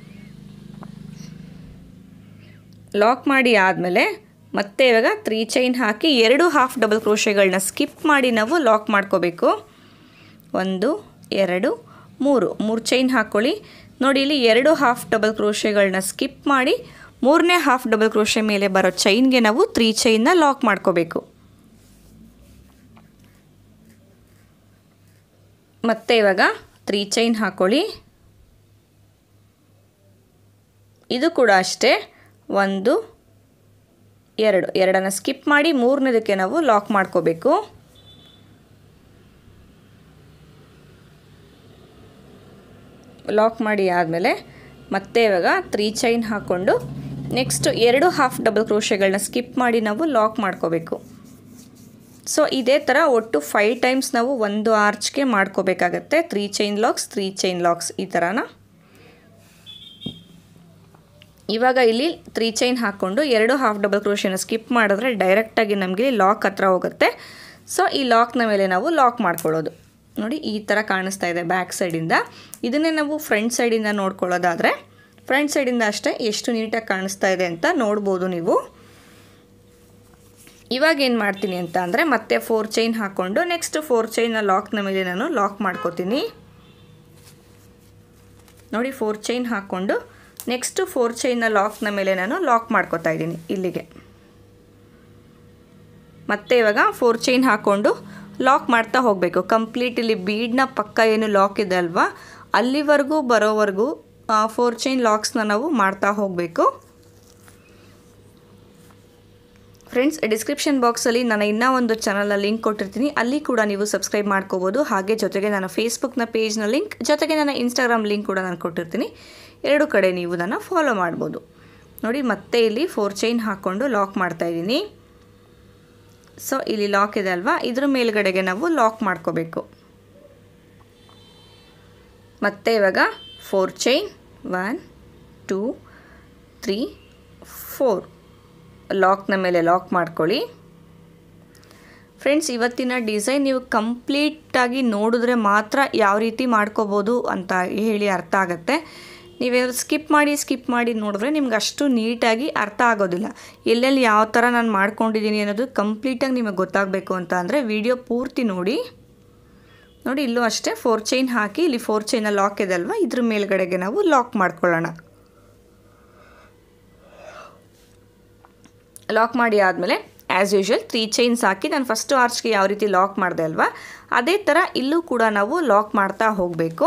ಲಾಕ್ ಮಾಡಿ ಆದಮೇಲೆ ಮತ್ತೆ ಇವಾಗ ತ್ರೀ ಚೈನ್ ಹಾಕಿ ಎರಡು ಹಾಫ್ ಡಬಲ್ ಕ್ರೋಶೆಗಳನ್ನ ಸ್ಕಿಪ್ ಮಾಡಿ ನಾವು ಲಾಕ್ ಮಾಡ್ಕೋಬೇಕು ಒಂದು ಎರಡು ಮೂರು ಮೂರು ಚೈನ್ ಹಾಕ್ಕೊಳ್ಳಿ ನೋಡಿ ಇಲ್ಲಿ ಎರಡು ಹಾಫ್ ಡಬಲ್ ಕ್ರೋಶೆಗಳನ್ನ ಸ್ಕಿಪ್ ಮಾಡಿ ಮೂರನೇ ಹಾಫ್ ಡಬಲ್ ಕ್ರೋಶೆ ಮೇಲೆ ಬರೋ ಚೈನ್ಗೆ ನಾವು ತ್ರೀ ಚೈನ್ನ ಲಾಕ್ ಮಾಡ್ಕೋಬೇಕು ಮತ್ತೆ ಇವಾಗ ತ್ರೀ ಚೈನ್ ಹಾಕ್ಕೊಳ್ಳಿ ಇದು ಕೂಡ ಅಷ್ಟೇ ಒಂದು ಎರಡು ಎರಡನ್ನು ಸ್ಕಿಪ್ ಮಾಡಿ ಮೂರನೇದಕ್ಕೆ ನಾವು ಲಾಕ್ ಮಾಡ್ಕೋಬೇಕು ಲಾಕ್ ಮಾಡಿ ಆದಮೇಲೆ ಮತ್ತೆ ಇವಾಗ ತ್ರೀ ಚೈನ್ ಹಾಕ್ಕೊಂಡು ನೆಕ್ಸ್ಟ್ ಎರಡು ಹಾಫ್ ಡಬಲ್ ಕ್ರೋಶೆಗಳನ್ನ ಸ್ಕಿಪ್ ಮಾಡಿ ನಾವು ಲಾಕ್ ಮಾಡ್ಕೋಬೇಕು ಸೊ ಇದೇ ಥರ ಒಟ್ಟು ಫೈವ್ ಟೈಮ್ಸ್ ನಾವು ಒಂದು ಆರ್ಚ್ಗೆ ಮಾಡ್ಕೋಬೇಕಾಗತ್ತೆ three chain locks three chain locks ಈ ಥರನ ಇವಾಗ ಇಲ್ಲಿ ತ್ರೀ ಚೈನ್ ಹಾಕ್ಕೊಂಡು ಎರಡು ಹಾಫ್ ಡಬಲ್ ಕ್ರೋಶೆನ ಸ್ಕಿಪ್ ಮಾಡಿದ್ರೆ ಡೈರೆಕ್ಟಾಗಿ ನಮಗೆ ಲಾಕ್ ಹತ್ರ ಹೋಗುತ್ತೆ ಸೊ ಈ ಲಾಕ್ನ ಮೇಲೆ ನಾವು ಲಾಕ್ ಮಾಡ್ಕೊಳ್ಳೋದು ನೋಡಿ ಈ ಥರ ಕಾಣಿಸ್ತಾ ಇದೆ ಬ್ಯಾಕ್ ಸೈಡಿಂದ ಇದನ್ನೇ ನಾವು ಫ್ರಂಟ್ ಸೈಡಿಂದ ನೋಡ್ಕೊಳ್ಳೋದಾದರೆ ಫ್ರಂಟ್ ಸೈಡಿಂದ ಅಷ್ಟೇ ಎಷ್ಟು ನೀಟಾಗಿ ಕಾಣಿಸ್ತಾ ಇದೆ ಅಂತ ನೋಡ್ಬೋದು ನೀವು ಇವಾಗ ಏನು ಮಾಡ್ತೀನಿ ಅಂತ ಅಂದರೆ ಮತ್ತೆ ಫೋರ್ ಚೈನ್ ಹಾಕ್ಕೊಂಡು ನೆಕ್ಸ್ಟ್ ಫೋರ್ ಚೈನ್ನ ಲಾಕ್ನ ಮೇಲೆ ನಾನು ಲಾಕ್ ಮಾಡ್ಕೋತೀನಿ ನೋಡಿ ಫೋರ್ ಚೈನ್ ಹಾಕ್ಕೊಂಡು ನೆಕ್ಸ್ಟ್ ಫೋರ್ ಚೈನ್ನ ಲಾಕ್ನ ಮೇಲೆ ನಾನು ಲಾಕ್ ಮಾಡ್ಕೋತಾ ಇದ್ದೀನಿ ಇಲ್ಲಿಗೆ ಮತ್ತೆ ಇವಾಗ ಫೋರ್ ಚೈನ್ ಹಾಕ್ಕೊಂಡು ಲಾಕ್ ಮಾಡ್ತಾ ಹೋಗಬೇಕು ಕಂಪ್ಲೀಟ್ ಇಲ್ಲಿ ಬೀಡ್ನ ಪಕ್ಕ ಏನು ಲಾಕ್ ಇದೆ ಅಲ್ವಾ ಅಲ್ಲಿವರೆಗೂ ಬರೋವರೆಗೂ ಫೋರ್ ಚೈನ್ ಲಾಕ್ಸ್ನ ನಾವು ಮಾಡ್ತಾ ಹೋಗಬೇಕು ಫ್ರೆಂಡ್ಸ್ ಡಿಸ್ಕ್ರಿಪ್ಷನ್ ಬಾಕ್ಸಲ್ಲಿ ನಾನು ಇನ್ನೂ ಒಂದು ಚಾನಲ್ನ ಲಿಂಕ್ ಕೊಟ್ಟಿರ್ತೀನಿ ಅಲ್ಲಿ ಕೂಡ ನೀವು ಸಬ್ಸ್ಕ್ರೈಬ್ ಮಾಡ್ಕೋಬೋದು ಹಾಗೆ ಜೊತೆಗೆ ನನ್ನ ಫೇಸ್ಬುಕ್ನ ಪೇಜ್ನ ಲಿಂಕ್ ಜೊತೆಗೆ ನನ್ನ ಇನ್ಸ್ಟಾಗ್ರಾಮ್ ಲಿಂಕ್ ಕೂಡ ನಾನು ಕೊಟ್ಟಿರ್ತೀನಿ ಎರಡು ಕಡೆ ನೀವು ನನ್ನ ಫಾಲೋ ಮಾಡ್ಬೋದು ನೋಡಿ ಮತ್ತೆ ಇಲ್ಲಿ ಫೋರ್ ಚೈನ್ ಹಾಕ್ಕೊಂಡು ಲಾಕ್ ಮಾಡ್ತಾಯಿದ್ದೀನಿ ಸೊ ಇಲ್ಲಿ ಲಾಕ್ ಇದೆ ಅಲ್ವಾ ಇದ್ರ ಮೇಲ್ಗಡೆಗೆ ನಾವು ಲಾಕ್ ಮಾಡ್ಕೋಬೇಕು ಮತ್ತೆ ಇವಾಗ four chain one two three four ಲಾಕ್ನ ಮೇಲೆ ಲಾಕ್ ಮಾಡ್ಕೊಳ್ಳಿ ಫ್ರೆಂಡ್ಸ್ ಇವತ್ತಿನ ಡಿಸೈನ್ ನೀವು ಕಂಪ್ಲೀಟಾಗಿ ನೋಡಿದ್ರೆ ಮಾತ್ರ ಯಾವ ರೀತಿ ಮಾಡ್ಕೋಬೋದು ಅಂತ ಹೇಳಿ ಅರ್ಥ ಆಗುತ್ತೆ ನೀವೇನಾದ್ರು ಸ್ಕಿಪ್ ಮಾಡಿ ಸ್ಕಿಪ್ ಮಾಡಿ ನೋಡಿದ್ರೆ ನಿಮ್ಗೆ ಅಷ್ಟು ನೀಟಾಗಿ ಅರ್ಥ ಆಗೋದಿಲ್ಲ ಎಲ್ಲೆಲ್ಲಿ ಯಾವ ಥರ ನಾನು ಮಾಡ್ಕೊಂಡಿದ್ದೀನಿ ಅನ್ನೋದು ಕಂಪ್ಲೀಟಾಗಿ ನಿಮಗೆ ಗೊತ್ತಾಗಬೇಕು ಅಂತ ಅಂದರೆ ವಿಡಿಯೋ ಪೂರ್ತಿ ನೋಡಿ ನೋಡಿ ಇಲ್ಲೂ ಅಷ್ಟೇ ಫೋರ್ ಚೈನ್ ಹಾಕಿ ಇಲ್ಲಿ ಫೋರ್ ಚೈನ ಲಾಕ್ ಇದೆ ಅಲ್ವಾ ಇದ್ರ ಮೇಲ್ಗಡೆಗೆ ನಾವು ಲಾಕ್ ಮಾಡ್ಕೊಳ್ಳೋಣ ಲಾಕ್ ಮಾಡಿ ಆದಮೇಲೆ ಆ್ಯಸ್ ಯೂಶ್ವಲ್ ತ್ರೀ ಚೈನ್ಸ್ ಹಾಕಿ ನಾನು ಫಸ್ಟು ಆರ್ಚ್ಗೆ ಯಾವ ರೀತಿ ಲಾಕ್ ಮಾಡಿದೆ ಅಲ್ವಾ ಅದೇ ಥರ ಇಲ್ಲೂ ಕೂಡ ನಾವು ಲಾಕ್ ಮಾಡ್ತಾ ಹೋಗಬೇಕು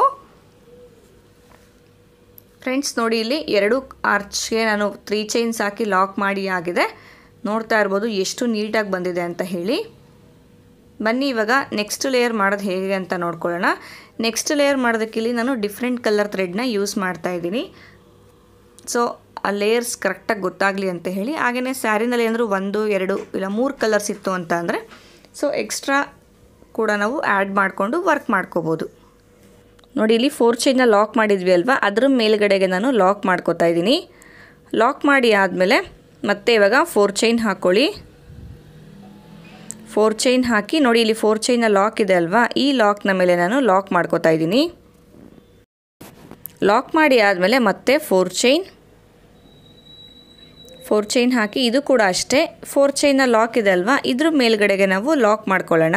ಫ್ರೆಂಡ್ಸ್ ನೋಡಿ ಇಲ್ಲಿ ಎರಡು ಆರ್ಚ್ಗೆ ನಾನು ತ್ರೀ ಚೈನ್ಸ್ ಹಾಕಿ ಲಾಕ್ ಮಾಡಿ ಆಗಿದೆ ನೋಡ್ತಾ ಇರ್ಬೋದು ಎಷ್ಟು ನೀಟಾಗಿ ಬಂದಿದೆ ಅಂತ ಹೇಳಿ ಬನ್ನಿ ಇವಾಗ ನೆಕ್ಸ್ಟ್ ಲೇಯರ್ ಮಾಡೋದು ಹೇಗೆ ಅಂತ ನೋಡ್ಕೊಳ್ಳೋಣ ನೆಕ್ಸ್ಟ್ ಲೇಯರ್ ಮಾಡೋದಕ್ಕೆ ಇಲ್ಲಿ ನಾನು ಡಿಫ್ರೆಂಟ್ ಕಲರ್ ಥ್ರೆಡ್ನ ಯೂಸ್ ಮಾಡ್ತಾ ಇದ್ದೀನಿ ಸೊ ಆ ಲೇಯರ್ಸ್ ಕರೆಕ್ಟಾಗಿ ಗೊತ್ತಾಗಲಿ ಅಂತ ಹೇಳಿ ಹಾಗೆಯೇ ಸ್ಯಾರಿನಲ್ಲಿ ಏನಾದರೂ ಒಂದು ಎರಡು ಇಲ್ಲ ಮೂರು ಕಲರ್ಸ್ ಇತ್ತು ಅಂತ ಅಂದರೆ ಸೊ ಎಕ್ಸ್ಟ್ರಾ ಕೂಡ ನಾವು ಆ್ಯಡ್ ಮಾಡಿಕೊಂಡು ವರ್ಕ್ ಮಾಡ್ಕೋಬೋದು ನೋಡಿ ಇಲ್ಲಿ ಫೋರ್ ಚೈನ್ನ ಲಾಕ್ ಮಾಡಿದ್ವಿ ಅಲ್ವಾ ಅದ್ರ ಮೇಲ್ಗಡೆಗೆ ನಾನು ಲಾಕ್ ಮಾಡ್ಕೋತಾ ಇದ್ದೀನಿ ಲಾಕ್ ಮಾಡಿ ಆದಮೇಲೆ ಮತ್ತೆ ಇವಾಗ ಫೋರ್ ಚೈನ್ ಹಾಕ್ಕೊಳ್ಳಿ ಫೋರ್ ಚೈನ್ ಹಾಕಿ ನೋಡಿ ಇಲ್ಲಿ ಫೋರ್ ಚೈನ್ನ ಲಾಕ್ ಇದೆ ಅಲ್ವಾ ಈ ಲಾಕ್ನ ಮೇಲೆ ನಾನು ಲಾಕ್ ಮಾಡ್ಕೋತಾ ಇದ್ದೀನಿ ಲಾಕ್ ಮಾಡಿ ಆದಮೇಲೆ ಮತ್ತೆ ಫೋರ್ ಚೈನ್ ಫೋರ್ ಚೈನ್ ಹಾಕಿ ಇದು ಕೂಡ ಅಷ್ಟೇ ಫೋರ್ ಚೈನ್ನ ಲಾಕ್ ಇದೆ ಅಲ್ವಾ ಇದ್ರ ಮೇಲ್ಗಡೆಗೆ ನಾವು ಲಾಕ್ ಮಾಡ್ಕೊಳ್ಳೋಣ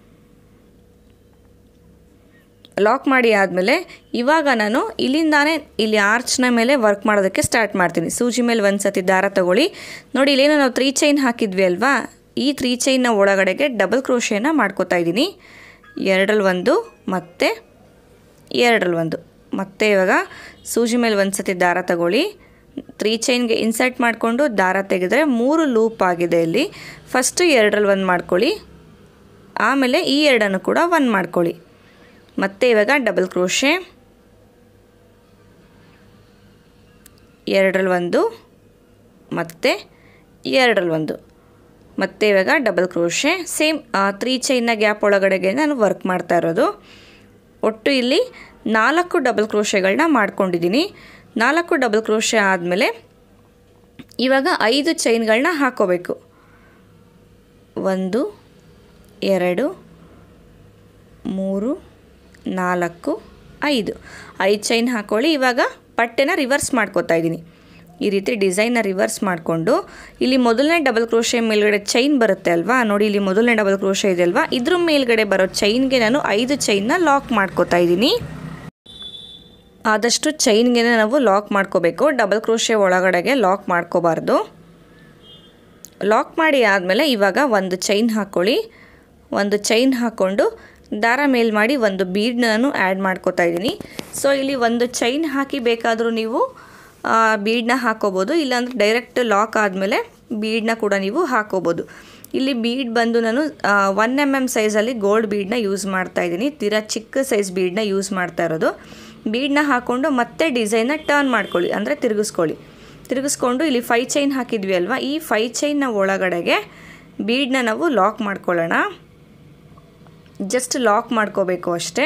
ಲಾಕ್ ಮಾಡಿ ಆದಮೇಲೆ ಇವಾಗ ನಾನು ಇಲ್ಲಿಂದಾನೇ ಇಲ್ಲಿ ಆರ್ಚ್ನ ಮೇಲೆ ವರ್ಕ್ ಮಾಡೋದಕ್ಕೆ ಸ್ಟಾರ್ಟ್ ಮಾಡ್ತೀನಿ ಸೂಜಿ ಮೇಲೆ ಒಂದು ಸತಿ ದಾರ ತಗೊಳ್ಳಿ ನೋಡಿ ಇಲ್ಲೇನೋ ನಾವು ತ್ರೀ ಚೈನ್ ಹಾಕಿದ್ವಿ ಅಲ್ವಾ ಈ ತ್ರೀ ಚೈನ್ನ ಒಳಗಡೆಗೆ ಡಬಲ್ ಕ್ರೋಶೇನ ಮಾಡ್ಕೋತಾ ಇದ್ದೀನಿ ಎರಡರಲ್ಲಿ ಒಂದು ಮತ್ತು ಎರಡರಲ್ಲಿ ಒಂದು ಮತ್ತೆ ಇವಾಗ ಸೂಜಿ ಮೇಲೆ ಒಂದು ಸತಿ ದಾರ ತಗೊಳ್ಳಿ ತ್ರೀ ಚೈನ್ಗೆ ಇನ್ಸರ್ಟ್ ಮಾಡಿಕೊಂಡು ದಾರ ತೆಗೆದ್ರೆ ಮೂರು ಲೂಪ್ ಆಗಿದೆ ಇಲ್ಲಿ ಫಸ್ಟು ಎರಡರಲ್ಲಿ ಒಂದು ಮಾಡ್ಕೊಳ್ಳಿ ಆಮೇಲೆ ಈ ಎರಡನ್ನು ಕೂಡ ಒಂದು ಮಾಡ್ಕೊಳ್ಳಿ ಮತ್ತೆ ಇವಾಗ ಡಬಲ್ ಕ್ರೋಶೆ ಎರಡರಲ್ಲಿ ಒಂದು ಮತ್ತು ಎರಡರಲ್ಲಿ ಒಂದು ಮತ್ತೆ ಇವಾಗ ಡಬಲ್ ಕ್ರೋಶೆ ಸೇಮ್ ತ್ರೀ ಚೈನ್ನ ಗ್ಯಾಪ್ ಒಳಗಡೆಗೆ ನಾನು ವರ್ಕ್ ಮಾಡ್ತಾ ಇರೋದು ಒಟ್ಟು ಇಲ್ಲಿ ನಾಲ್ಕು ಡಬಲ್ ಕ್ರೋಶೆಗಳನ್ನ ಮಾಡ್ಕೊಂಡಿದ್ದೀನಿ ನಾಲ್ಕು ಡಬಲ್ ಕ್ರೋಶೆ ಆದಮೇಲೆ ಇವಾಗ ಐದು ಚೈನ್ಗಳನ್ನ ಹಾಕೋಬೇಕು ಒಂದು ಎರಡು ಮೂರು ನಾಲ್ಕು ಐದು ಐದು ಚೈನ್ ಹಾಕ್ಕೊಳ್ಳಿ ಇವಾಗ ಪಟ್ಟೆನ ರಿವರ್ಸ್ ಮಾಡ್ಕೋತಾ ಇದ್ದೀನಿ ಈ ರೀತಿ ಡಿಸೈನ್ನ ರಿವರ್ಸ್ ಮಾಡಿಕೊಂಡು ಇಲ್ಲಿ ಮೊದಲನೇ ಡಬಲ್ ಕ್ರೋಶೆ ಮೇಲ್ಗಡೆ ಚೈನ್ ಬರುತ್ತೆ ಅಲ್ವಾ ನೋಡಿ ಇಲ್ಲಿ ಮೊದಲನೇ ಡಬಲ್ ಕ್ರೋಶೆ ಇದೆ ಅಲ್ವಾ ಇದ್ರ ಮೇಲ್ಗಡೆ ಬರೋ ಚೈನ್ಗೆ ನಾನು ಐದು ಚೈನ್ನ ಲಾಕ್ ಮಾಡ್ಕೋತಾ ಇದ್ದೀನಿ ಆದಷ್ಟು ಚೈನ್ಗೆ ನಾವು ಲಾಕ್ ಮಾಡ್ಕೋಬೇಕು ಡಬಲ್ ಕ್ರೋಶೆ ಒಳಗಡೆಗೆ ಲಾಕ್ ಮಾಡ್ಕೋಬಾರ್ದು ಲಾಕ್ ಮಾಡಿ ಆದಮೇಲೆ ಇವಾಗ ಒಂದು ಚೈನ್ ಹಾಕ್ಕೊಳ್ಳಿ ಒಂದು ಚೈನ್ ಹಾಕ್ಕೊಂಡು ದಾರ ಮೇಲ್ ಮಾಡಿ ಒಂದು ಬೀಡ್ನ ನಾನು ಆ್ಯಡ್ ಮಾಡ್ಕೋತಾ ಇದ್ದೀನಿ ಸೊ ಇಲ್ಲಿ ಒಂದು ಚೈನ್ ಹಾಕಿ ಬೇಕಾದರೂ ನೀವು ಬೀಡನ್ನ ಹಾಕೋಬೋದು ಇಲ್ಲಾಂದರೆ ಡೈರೆಕ್ಟ್ ಲಾಕ್ ಆದಮೇಲೆ ಬೀಡನ್ನ ಕೂಡ ನೀವು ಹಾಕೋಬೋದು ಇಲ್ಲಿ ಬೀಡ್ ಬಂದು ನಾನು ಒನ್ ಎಮ್ ಎಮ್ ಸೈಜಲ್ಲಿ ಗೋಲ್ಡ್ ಬೀಡನ್ನ ಯೂಸ್ ಮಾಡ್ತಾ ಇದ್ದೀನಿ ತೀರಾ ಚಿಕ್ಕ ಸೈಜ್ ಬೀಡನ್ನ ಯೂಸ್ ಮಾಡ್ತಾ ಇರೋದು ಬೀಡನ್ನ ಹಾಕ್ಕೊಂಡು ಮತ್ತೆ ಡಿಸೈನ್ನ ಟರ್ನ್ ಮಾಡ್ಕೊಳ್ಳಿ ಅಂದರೆ ತಿರುಗಿಸ್ಕೊಳ್ಳಿ ತಿರುಗಿಸ್ಕೊಂಡು ಇಲ್ಲಿ ಫೈ ಚೈನ್ ಹಾಕಿದ್ವಿ ಅಲ್ವಾ ಈ ಫೈ ಚೈನ್ನ ಒಳಗಡೆಗೆ ಬೀಡನ್ನ ನಾವು ಲಾಕ್ ಮಾಡ್ಕೊಳ್ಳೋಣ ಜಸ್ಟ್ ಲಾಕ್ ಮಾಡ್ಕೋಬೇಕು ಅಷ್ಟೇ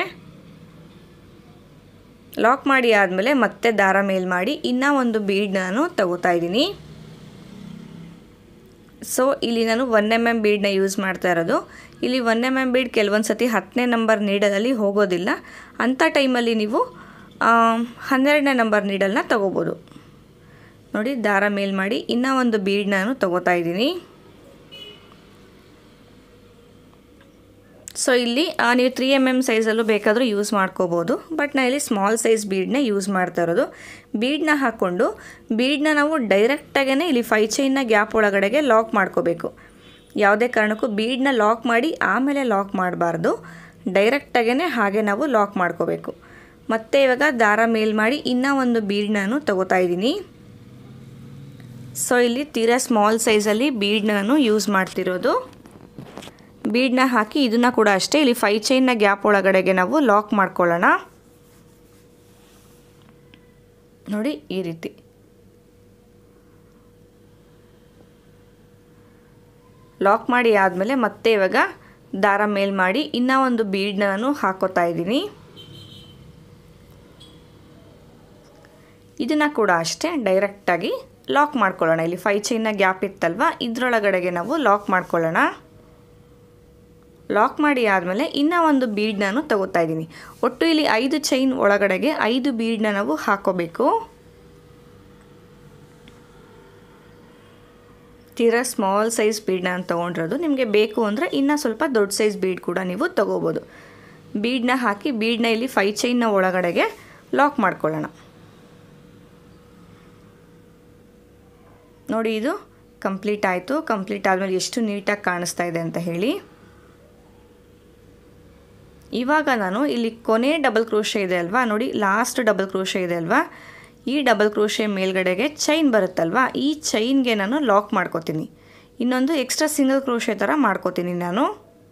ಲಾಕ್ ಮಾಡಿ ಆದಮೇಲೆ ಮತ್ತೆ ದಾರ ಮೇಲ್ ಮಾಡಿ ಇನ್ನೂ ಒಂದು ಬೀಡ್ ನಾನು ತಗೋತಾ ಇದ್ದೀನಿ ಸೊ ಇಲ್ಲಿ ನಾನು ಒನ್ ಎಮ್ ಎಮ್ ಬೀಡನ್ನ ಯೂಸ್ ಮಾಡ್ತಾ ಇರೋದು ಇಲ್ಲಿ ಒನ್ ಎಮ್ ಎಮ್ ಬೀಡ್ ಕೆಲವೊಂದು ಸತಿ ಹತ್ತನೇ ನಂಬರ್ ನೀಡಲಲ್ಲಿ ಹೋಗೋದಿಲ್ಲ ಅಂಥ ಟೈಮಲ್ಲಿ ನೀವು ಹನ್ನೆರಡನೇ ನಂಬರ್ ನೀಡಲ್ನ ತೊಗೋಬೋದು ನೋಡಿ ದಾರ ಮೇಲ್ ಮಾಡಿ ಇನ್ನೂ ಒಂದು ಬೀಡ್ ನಾನು ತೊಗೋತಾ ಇದ್ದೀನಿ ಸೊ ಇಲ್ಲಿ ನೀವು ತ್ರೀ ಎಮ್ ಎಮ್ ಸೈಜಲ್ಲೂ ಬೇಕಾದರೂ ಯೂಸ್ ಮಾಡ್ಕೋಬೋದು ಬಟ್ ನಾನು ಇಲ್ಲಿ ಸ್ಮಾಲ್ ಸೈಜ್ ಬೀಡನ್ನ ಯೂಸ್ ಮಾಡ್ತಾ ಇರೋದು ಬೀಡನ್ನ ಹಾಕ್ಕೊಂಡು ಬೀಡನ್ನ ನಾವು ಡೈರೆಕ್ಟಾಗೇ ಇಲ್ಲಿ ಫೈ ಚೈನ್ನ ಗ್ಯಾಪ್ ಒಳಗಡೆಗೆ ಲಾಕ್ ಮಾಡ್ಕೋಬೇಕು ಯಾವುದೇ ಕಾರಣಕ್ಕೂ ಬೀಡನ್ನ ಲಾಕ್ ಮಾಡಿ ಆಮೇಲೆ ಲಾಕ್ ಮಾಡಬಾರ್ದು ಡೈರೆಕ್ಟಾಗೇ ಹಾಗೆ ನಾವು ಲಾಕ್ ಮಾಡ್ಕೋಬೇಕು ಮತ್ತೆ ಇವಾಗ ದಾರ ಮೇಲ್ ಮಾಡಿ ಇನ್ನೂ ಒಂದು ಬೀಡ್ ನಾನು ತಗೋತಾ ಇದ್ದೀನಿ ಸೊ ಇಲ್ಲಿ ತೀರಾ ಸ್ಮಾಲ್ ಸೈಜಲ್ಲಿ ಬೀಡ್ ನಾನು ಯೂಸ್ ಮಾಡ್ತಿರೋದು ಬೀಡನ್ನ ಹಾಕಿ ಇದನ್ನು ಕೂಡ ಅಷ್ಟೇ ಇಲ್ಲಿ ಫೈ ಚೈನ್ನ ಗ್ಯಾಪ್ ಒಳಗಡೆಗೆ ನಾವು ಲಾಕ್ ಮಾಡ್ಕೊಳ್ಳೋಣ ನೋಡಿ ಈ ರೀತಿ ಲಾಕ್ ಮಾಡಿ ಆದಮೇಲೆ ಮತ್ತೆ ಇವಾಗ ದಾರ ಮೇಲ್ ಮಾಡಿ ಇನ್ನೂ ಒಂದು ಬೀಡನ್ನ ನಾನು ಹಾಕೋತಾ ಇದ್ದೀನಿ ಇದನ್ನು ಕೂಡ ಅಷ್ಟೇ ಡೈರೆಕ್ಟಾಗಿ ಲಾಕ್ ಮಾಡ್ಕೊಳ್ಳೋಣ ಇಲ್ಲಿ ಫೈ ಚೈನ್ನ ಗ್ಯಾಪ್ ಇತ್ತಲ್ವ ಇದರೊಳಗಡೆಗೆ ನಾವು ಲಾಕ್ ಮಾಡ್ಕೊಳ್ಳೋಣ ಲಾಕ್ ಮಾಡಿ ಆದಮೇಲೆ ಇನ್ನೂ ಒಂದು ಬೀಡ್ ನಾನು ತಗೋತಾ ಇದ್ದೀನಿ ಒಟ್ಟು ಇಲ್ಲಿ ಐದು ಚೈನ್ ಒಳಗಡೆಗೆ ಐದು ಬೀಡನ್ನ ನಾವು ಹಾಕೋಬೇಕು ತೀರಾ ಸ್ಮಾಲ್ ಸೈಜ್ ಬೀಡ್ ನಾನು ತೊಗೊಂಡಿರೋದು ನಿಮಗೆ ಬೇಕು ಅಂದರೆ ಇನ್ನೂ ಸ್ವಲ್ಪ ದೊಡ್ಡ ಸೈಜ್ ಬೀಡ್ ಕೂಡ ನೀವು ತೊಗೋಬೋದು ಬೀಡನ್ನ ಹಾಕಿ ಬೀಡನ್ನ ಇಲ್ಲಿ ಫೈ ಚೈನ್ನ ಒಳಗಡೆಗೆ ಲಾಕ್ ಮಾಡ್ಕೊಳ್ಳೋಣ ನೋಡಿ ಇದು ಕಂಪ್ಲೀಟ್ ಆಯಿತು ಕಂಪ್ಲೀಟ್ ಆದಮೇಲೆ ಎಷ್ಟು ನೀಟಾಗಿ ಕಾಣಿಸ್ತಾ ಇದೆ ಅಂತ ಹೇಳಿ ಇವಾಗ ನಾನು ಇಲ್ಲಿ ಕೊನೆ ಡಬಲ್ ಕ್ರೋಶೆ ಇದೆ ಅಲ್ವಾ ನೋಡಿ ಲಾಸ್ಟ್ ಡಬಲ್ ಕ್ರೋಶೆ ಇದೆ ಅಲ್ವಾ ಈ ಡಬಲ್ ಕ್ರೋಶೆ ಮೇಲ್ಗಡೆಗೆ ಚೈನ್ ಬರುತ್ತಲ್ವಾ ಈ ಚೈನ್ಗೆ ನಾನು ಲಾಕ್ ಮಾಡ್ಕೋತೀನಿ ಇನ್ನೊಂದು ಎಕ್ಸ್ಟ್ರಾ ಸಿಂಗಲ್ ಕ್ರೋಶೆ ಥರ ಮಾಡ್ಕೋತೀನಿ ನಾನು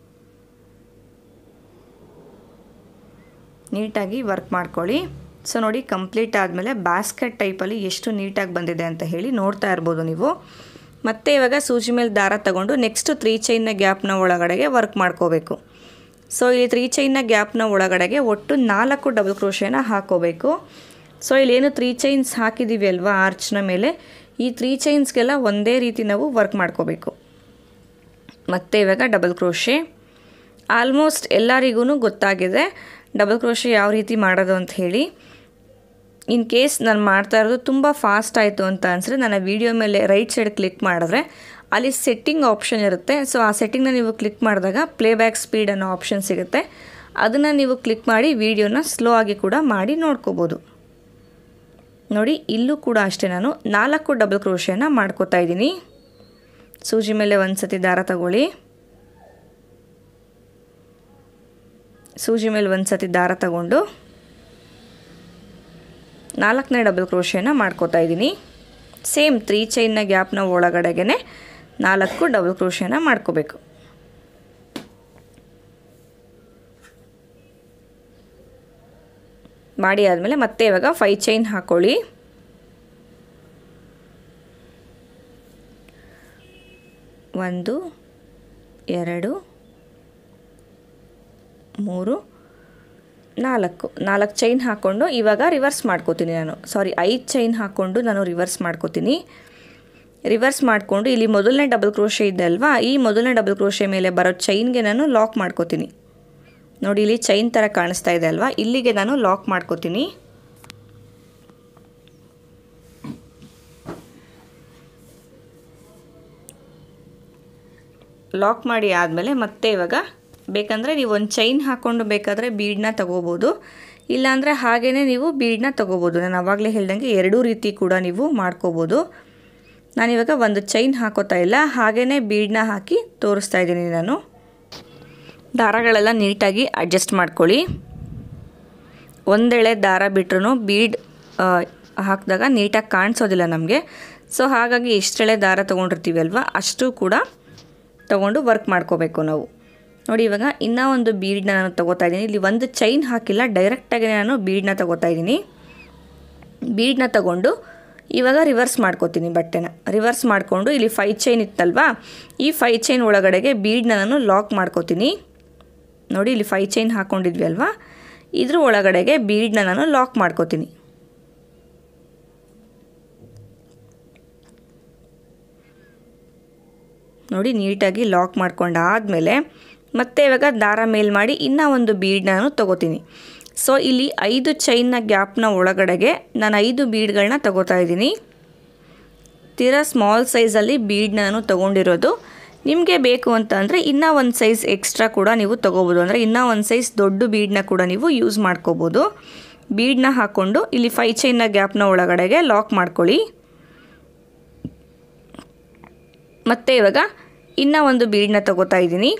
ನೀಟಾಗಿ ವರ್ಕ್ ಮಾಡ್ಕೊಳ್ಳಿ ಸೊ ನೋಡಿ ಕಂಪ್ಲೀಟ್ ಆದಮೇಲೆ ಬ್ಯಾಸ್ಕೆಟ್ ಟೈಪಲ್ಲಿ ಎಷ್ಟು ನೀಟಾಗಿ ಬಂದಿದೆ ಅಂತ ಹೇಳಿ ನೋಡ್ತಾ ಇರ್ಬೋದು ನೀವು ಮತ್ತೆ ಇವಾಗ ಸೂಜಿ ಮೇಲೆ ದಾರ ತಗೊಂಡು ನೆಕ್ಸ್ಟ್ ತ್ರೀ ಚೈನ್ನ ಗ್ಯಾಪ್ನ ಒಳಗಡೆಗೆ ವರ್ಕ್ ಮಾಡ್ಕೋಬೇಕು ಸೊ ಇಲ್ಲಿ ತ್ರೀ ಚೈನ್ನ ಗ್ಯಾಪ್ನ ಒಳಗಡೆಗೆ ಒಟ್ಟು ನಾಲ್ಕು ಡಬಲ್ ಕ್ರೋಶೆನ ಹಾಕೋಬೇಕು ಸೊ ಇಲ್ಲೇನು ತ್ರೀ ಚೈನ್ಸ್ ಹಾಕಿದ್ದೀವಿ ಅಲ್ವಾ ಆರ್ಚ್ನ ಮೇಲೆ ಈ ತ್ರೀ ಚೈನ್ಸ್ಗೆಲ್ಲ ಒಂದೇ ರೀತಿ ನಾವು ವರ್ಕ್ ಮಾಡ್ಕೋಬೇಕು ಮತ್ತು ಇವಾಗ ಡಬಲ್ ಕ್ರೋಶೆ ಆಲ್ಮೋಸ್ಟ್ ಎಲ್ಲರಿಗೂ ಗೊತ್ತಾಗಿದೆ ಡಬಲ್ ಕ್ರೋಶೆ ಯಾವ ರೀತಿ ಮಾಡೋದು ಅಂತ ಹೇಳಿ ಇನ್ ಕೇಸ್ ನಾನು ಮಾಡ್ತಾ ಇರೋದು ತುಂಬ ಫಾಸ್ಟ್ ಆಯಿತು ಅಂತ ಅನಿಸಿದ್ರೆ ನನ್ನ ವೀಡಿಯೋ ಮೇಲೆ ರೈಟ್ ಸೈಡ್ ಕ್ಲಿಕ್ ಮಾಡಿದ್ರೆ ಅಲ್ಲಿ ಸೆಟ್ಟಿಂಗ್ ಆಪ್ಷನ್ ಇರುತ್ತೆ ಸೊ ಆ ಸೆಟ್ಟಿಂಗ್ನ ನೀವು ಕ್ಲಿಕ್ ಮಾಡಿದಾಗ ಪ್ಲೇಬ್ಯಾಕ್ ಸ್ಪೀಡ್ ಅನ್ನೋ ಆಪ್ಷನ್ ಸಿಗುತ್ತೆ ಅದನ್ನು ನೀವು ಕ್ಲಿಕ್ ಮಾಡಿ ವೀಡಿಯೋನ ಸ್ಲೋ ಆಗಿ ಕೂಡ ಮಾಡಿ ನೋಡ್ಕೋಬೋದು ನೋಡಿ ಇಲ್ಲೂ ಕೂಡ ಅಷ್ಟೇ ನಾನು ನಾಲ್ಕು ಡಬಲ್ ಕ್ರೋಶೆನ ಮಾಡ್ಕೋತಾ ಇದ್ದೀನಿ ಸೂಜಿ ಮೇಲೆ ಒಂದು ಸತಿ ದಾರ ತಗೊಳ್ಳಿ ಸೂಜಿ ಮೇಲೆ ಒಂದು ಸತಿ ದಾರ ತಗೊಂಡು ನಾಲ್ಕನೇ ಡಬಲ್ ಕ್ರೋಶೆನ ಮಾಡ್ಕೋತಾ ಇದ್ದೀನಿ ಸೇಮ್ ತ್ರೀ ಚೈನ್ನ ಗ್ಯಾಪ್ನ ಒಳಗಡೆಗೆ ನಾಲ್ಕು ಡಬಲ್ ಕ್ರೋಶೆನ ಮಾಡ್ಕೋಬೇಕು ಮಾಡಿ ಆದಮೇಲೆ ಮತ್ತೆ ಇವಾಗ ಫೈ ಚೈನ್ ಹಾಕ್ಕೊಳ್ಳಿ ಒಂದು ಎರಡು ಮೂರು ನಾಲ್ಕು ನಾಲ್ಕು ಚೈನ್ ಹಾಕ್ಕೊಂಡು ಇವಾಗ ರಿವರ್ಸ್ ಮಾಡ್ಕೋತೀನಿ ನಾನು ಸಾರಿ ಐದು ಚೈನ್ ಹಾಕ್ಕೊಂಡು ನಾನು ರಿವರ್ಸ್ ಮಾಡ್ಕೋತೀನಿ ರಿವರ್ಸ್ ಮಾಡಿಕೊಂಡು ಇಲ್ಲಿ ಮೊದಲನೇ ಡಬಲ್ ಕ್ರೋಶೆ ಇದೆ ಅಲ್ವಾ ಈ ಮೊದಲನೇ ಡಬಲ್ ಕ್ರೋಶೆ ಮೇಲೆ ಬರೋ ಚೈನ್ಗೆ ನಾನು ಲಾಕ್ ಮಾಡ್ಕೋತೀನಿ ನೋಡಿ ಇಲ್ಲಿ ಚೈನ್ ಥರ ಕಾಣಿಸ್ತಾ ಇದೆ ಅಲ್ವಾ ಇಲ್ಲಿಗೆ ನಾನು ಲಾಕ್ ಮಾಡ್ಕೋತೀನಿ ಲಾಕ್ ಮಾಡಿ ಆದಮೇಲೆ ಮತ್ತೆ ಇವಾಗ ಬೇಕಂದರೆ ನೀವು ಒಂದು ಚೈನ್ ಹಾಕ್ಕೊಂಡು ಬೇಕಾದರೆ ಬೀಡನ್ನ ತಗೋಬೋದು ಇಲ್ಲಾಂದರೆ ಹಾಗೇ ನೀವು ಬೀಡನ್ನ ತಗೋಬೋದು ನಾನು ಆವಾಗಲೇ ಹೇಳ್ದಂಗೆ ಎರಡೂ ರೀತಿ ಕೂಡ ನೀವು ಮಾಡ್ಕೋಬೋದು ನಾನಿವಾಗ ಒಂದು ಚೈನ್ ಹಾಕೋತಾ ಇಲ್ಲ ಹಾಗೇ ಬೀಡನ್ನ ಹಾಕಿ ತೋರಿಸ್ತಾ ಇದ್ದೀನಿ ನಾನು ದಾರಗಳೆಲ್ಲ ನೀಟಾಗಿ ಅಡ್ಜಸ್ಟ್ ಮಾಡ್ಕೊಳ್ಳಿ ಒಂದೆಳೆ ದಾರ ಬಿಟ್ರೂ ಬೀಡ್ ಹಾಕಿದಾಗ ನೀಟಾಗಿ ಕಾಣಿಸೋದಿಲ್ಲ ನಮಗೆ ಸೊ ಹಾಗಾಗಿ ಎಷ್ಟೆಳೆ ದಾರ ತೊಗೊಂಡಿರ್ತೀವಿ ಅಲ್ವಾ ಅಷ್ಟು ಕೂಡ ತೊಗೊಂಡು ವರ್ಕ್ ಮಾಡ್ಕೋಬೇಕು ನಾವು ನೋಡಿ ಇವಾಗ ಇನ್ನೂ ಒಂದು ಬೀಡನ್ನ ನಾನು ತೊಗೋತಾ ಇದ್ದೀನಿ ಇಲ್ಲಿ ಒಂದು ಚೈನ್ ಹಾಕಿಲ್ಲ ಡೈರೆಕ್ಟಾಗಿ ನಾನು ಬೀಡನ್ನ ತೊಗೋತಾ ಇದ್ದೀನಿ ಬೀಡನ್ನ ತಗೊಂಡು ಇವಾಗ ರಿವರ್ಸ್ ಮಾಡ್ಕೋತೀನಿ ಬಟ್ಟೆನ ರಿವರ್ಸ್ ಮಾಡಿಕೊಂಡು ಇಲ್ಲಿ ಫೈ ಚೈನ್ ಇತ್ತಲ್ವಾ ಈ ಫೈ ಚೈನ್ ಒಳಗಡೆಗೆ ಬೀಡನ್ನ ನಾನು ಲಾಕ್ ಮಾಡ್ಕೋತೀನಿ ನೋಡಿ ಇಲ್ಲಿ ಫೈ ಚೈನ್ ಹಾಕ್ಕೊಂಡಿದ್ವಿ ಅಲ್ವಾ ಇದ್ರ ಒಳಗಡೆಗೆ ಬೀಡನ್ನ ನಾನು ಲಾಕ್ ಮಾಡ್ಕೋತೀನಿ ನೋಡಿ ನೀಟಾಗಿ ಲಾಕ್ ಮಾಡ್ಕೊಂಡಾದಮೇಲೆ ಮತ್ತೆ ಇವಾಗ ದಾರ ಮೇಲ್ ಮಾಡಿ ಇನ್ನೂ ಒಂದು ಬೀಡ್ ನಾನು ತೊಗೋತೀನಿ ಸೊ ಇಲ್ಲಿ ಐದು ಚೈನ್ನ ಗ್ಯಾಪ್ನ ಒಳಗಡೆಗೆ ನಾನು ಐದು ಬೀಡ್ಗಳನ್ನ ತಗೋತಾ ಇದ್ದೀನಿ ತೀರಾ ಸ್ಮಾಲ್ ಸೈಜಲ್ಲಿ ಬೀಡ್ ನಾನು ತೊಗೊಂಡಿರೋದು ನಿಮಗೆ ಬೇಕು ಅಂತ ಅಂದರೆ ಇನ್ನೂ ಒಂದು ಸೈಜ್ ಎಕ್ಸ್ಟ್ರಾ ಕೂಡ ನೀವು ತೊಗೋಬೋದು ಅಂದರೆ ಇನ್ನೂ ಒಂದು ಸೈಜ್ ದೊಡ್ಡ ಬೀಡನ್ನ ಕೂಡ ನೀವು ಯೂಸ್ ಮಾಡ್ಕೋಬೋದು ಬೀಡನ್ನ ಹಾಕ್ಕೊಂಡು ಇಲ್ಲಿ ಫೈ ಚೈನ್ನ ಗ್ಯಾಪ್ನ ಒಳಗಡೆಗೆ ಲಾಕ್ ಮಾಡ್ಕೊಳ್ಳಿ ಮತ್ತು ಇವಾಗ ಇನ್ನೂ ಒಂದು ಬೀಡನ್ನ ತಗೋತಾ ಇದ್ದೀನಿ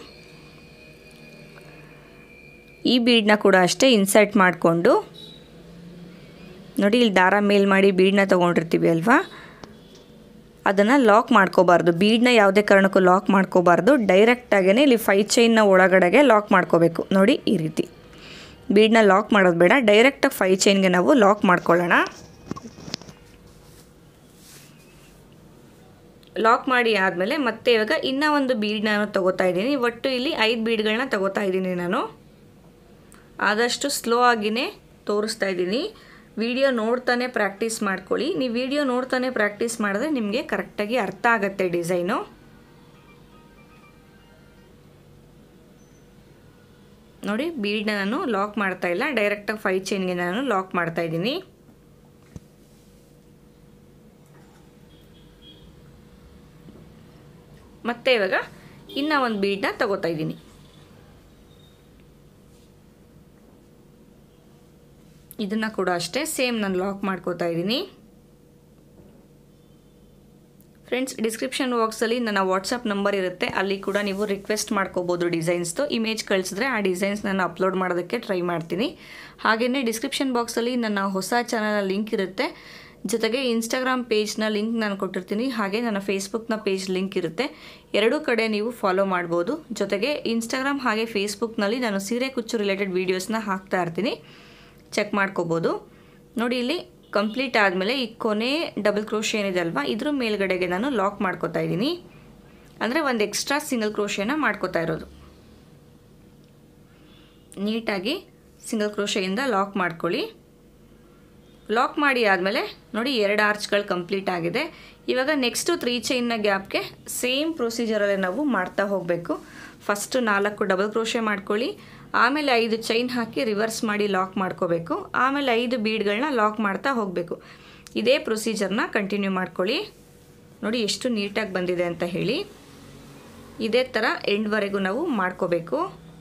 ಈ ಬೀಡನ್ನ ಕೂಡ ಅಷ್ಟೇ ಇನ್ಸರ್ಟ್ ಮಾಡಿಕೊಂಡು ನೋಡಿ ಇಲ್ಲಿ ದಾರ ಮೇಲ್ ಮಾಡಿ ಬೀಡನ್ನ ತೊಗೊಂಡಿರ್ತೀವಿ ಅಲ್ವಾ ಅದನ್ನು ಲಾಕ್ ಮಾಡ್ಕೋಬಾರ್ದು ಬೀಡನ್ನ ಯಾವುದೇ ಕಾರಣಕ್ಕೂ ಲಾಕ್ ಮಾಡ್ಕೋಬಾರ್ದು ಡೈರೆಕ್ಟಾಗೇ ಇಲ್ಲಿ ಫೈ ಚೈನ್ನ ಒಳಗಡೆಗೆ ಲಾಕ್ ಮಾಡ್ಕೋಬೇಕು ನೋಡಿ ಈ ರೀತಿ ಬೀಡನ್ನ ಲಾಕ್ ಮಾಡೋದು ಬೇಡ ಡೈರೆಕ್ಟಾಗಿ ಫೈ ಚೈನ್ಗೆ ನಾವು ಲಾಕ್ ಮಾಡ್ಕೊಳ್ಳೋಣ ಲಾಕ್ ಮಾಡಿ ಆದಮೇಲೆ ಮತ್ತೆ ಇವಾಗ ಇನ್ನೂ ಒಂದು ಬೀಡ್ ನಾನು ತೊಗೋತಾ ಇದ್ದೀನಿ ಒಟ್ಟು ಇಲ್ಲಿ ಐದು ಬೀಡ್ಗಳನ್ನ ತೊಗೋತಾ ಇದ್ದೀನಿ ನಾನು ಆದಷ್ಟು ಸ್ಲೋ ಆಗಿನೇ ತೋರಿಸ್ತಾ ಇದ್ದೀನಿ ವಿಡಿಯೋ ನೋಡ್ತಾನೆ ಪ್ರಾಕ್ಟೀಸ್ ಮಾಡ್ಕೊಳ್ಳಿ ನೀವು ವಿಡಿಯೋ ನೋಡ್ತಾನೆ ಪ್ರಾಕ್ಟೀಸ್ ಮಾಡಿದ್ರೆ ನಿಮಗೆ ಕರೆಕ್ಟಾಗಿ ಅರ್ಥ ಆಗುತ್ತೆ ಡಿಸೈನು ನೋಡಿ ಬೀಡನ್ನ ನಾನು ಲಾಕ್ ಮಾಡ್ತಾ ಇಲ್ಲ ಡೈರೆಕ್ಟಾಗಿ ಫೈ ಚೈನ್ಗೆ ನಾನು ಲಾಕ್ ಮಾಡ್ತಾ ಇದ್ದೀನಿ ಮತ್ತೆ ಇವಾಗ ಇನ್ನೂ ಒಂದು ಬೀಡನ್ನ ತಗೋತಾ ಇದ್ದೀನಿ ಇದನ್ನು ಕೂಡ ಅಷ್ಟೇ ಸೇಮ್ ನಾನು ಲಾಕ್ ಮಾಡ್ಕೋತಾ ಇದ್ದೀನಿ ಫ್ರೆಂಡ್ಸ್ ಡಿಸ್ಕ್ರಿಪ್ಷನ್ ಬಾಕ್ಸಲ್ಲಿ ನನ್ನ ವಾಟ್ಸಪ್ ನಂಬರ್ ಇರುತ್ತೆ ಅಲ್ಲಿ ಕೂಡ ನೀವು ರಿಕ್ವೆಸ್ಟ್ ಮಾಡ್ಕೋಬೋದು ಡಿಸೈನ್ಸ್ದು ಇಮೇಜ್ ಕಳಿಸಿದ್ರೆ ಆ ಡಿಸೈನ್ಸ್ ನಾನು ಅಪ್ಲೋಡ್ ಮಾಡೋದಕ್ಕೆ ಟ್ರೈ ಮಾಡ್ತೀನಿ ಹಾಗೆಯೇ ಡಿಸ್ಕ್ರಿಪ್ಷನ್ ಬಾಕ್ಸಲ್ಲಿ ನನ್ನ ಹೊಸ ಚಾನಲ್ ಲಿಂಕ್ ಇರುತ್ತೆ ಜೊತೆಗೆ ಇನ್ಸ್ಟಾಗ್ರಾಮ್ ಪೇಜ್ನ ಲಿಂಕ್ ನಾನು ಕೊಟ್ಟಿರ್ತೀನಿ ಹಾಗೆ ನನ್ನ ಫೇಸ್ಬುಕ್ನ ಪೇಜ್ ಲಿಂಕ್ ಇರುತ್ತೆ ಎರಡೂ ಕಡೆ ನೀವು ಫಾಲೋ ಮಾಡ್ಬೋದು ಜೊತೆಗೆ ಇನ್ಸ್ಟಾಗ್ರಾಮ್ ಹಾಗೆ ಫೇಸ್ಬುಕ್ನಲ್ಲಿ ನಾನು ಸೀರೆ ಕುಚ್ಚು ರಿಲೇಟೆಡ್ ವೀಡಿಯೋಸ್ನ ಹಾಕ್ತಾ ಇರ್ತೀನಿ ಚೆಕ್ ಮಾಡ್ಕೋಬೋದು ನೋಡಿ ಇಲ್ಲಿ ಕಂಪ್ಲೀಟ್ ಆದಮೇಲೆ ಈ ಕೊನೆ ಡಬಲ್ ಕ್ರೋಶೆ ಏನಿದೆ ಅಲ್ವಾ ಇದ್ರ ಮೇಲ್ಗಡೆಗೆ ನಾನು ಲಾಕ್ ಮಾಡ್ಕೋತಾ ಇದ್ದೀನಿ ಅಂದರೆ ಒಂದು ಎಕ್ಸ್ಟ್ರಾ ಸಿಂಗಲ್ ಕ್ರೋಶೆನ ಮಾಡ್ಕೋತಾ ಇರೋದು ನೀಟಾಗಿ ಸಿಂಗಲ್ ಕ್ರೋಶೆಯಿಂದ ಲಾಕ್ ಮಾಡ್ಕೊಳ್ಳಿ ಲಾಕ್ ಮಾಡಿ ಆದಮೇಲೆ ನೋಡಿ ಎರಡು ಆರ್ಚ್ಗಳು ಕಂಪ್ಲೀಟ್ ಆಗಿದೆ ಇವಾಗ ನೆಕ್ಸ್ಟು ತ್ರೀ ಚೈನ್ನ ಗ್ಯಾಪ್ಗೆ ಸೇಮ್ ಪ್ರೊಸೀಜರಲ್ಲೇ ನಾವು ಮಾಡ್ತಾ ಹೋಗಬೇಕು ಫಸ್ಟು ನಾಲ್ಕು ಡಬಲ್ ಕ್ರೋಶೆ ಮಾಡ್ಕೊಳ್ಳಿ ಆಮೇಲೆ ಐದು ಚೈನ್ ಹಾಕಿ ರಿವರ್ಸ್ ಮಾಡಿ ಲಾಕ್ ಮಾಡ್ಕೋಬೇಕು ಆಮೇಲೆ ಐದು ಬೀಡ್ಗಳನ್ನ ಲಾಕ್ ಮಾಡ್ತಾ ಹೋಗಬೇಕು ಇದೇ ಪ್ರೊಸೀಜರ್ನ ಕಂಟಿನ್ಯೂ ಮಾಡ್ಕೊಳ್ಳಿ ನೋಡಿ ಎಷ್ಟು ನೀಟಾಗಿ ಬಂದಿದೆ ಅಂತ ಹೇಳಿ ಇದೇ ಥರ ಎಂಡ್ವರೆಗೂ ನಾವು ಮಾಡ್ಕೋಬೇಕು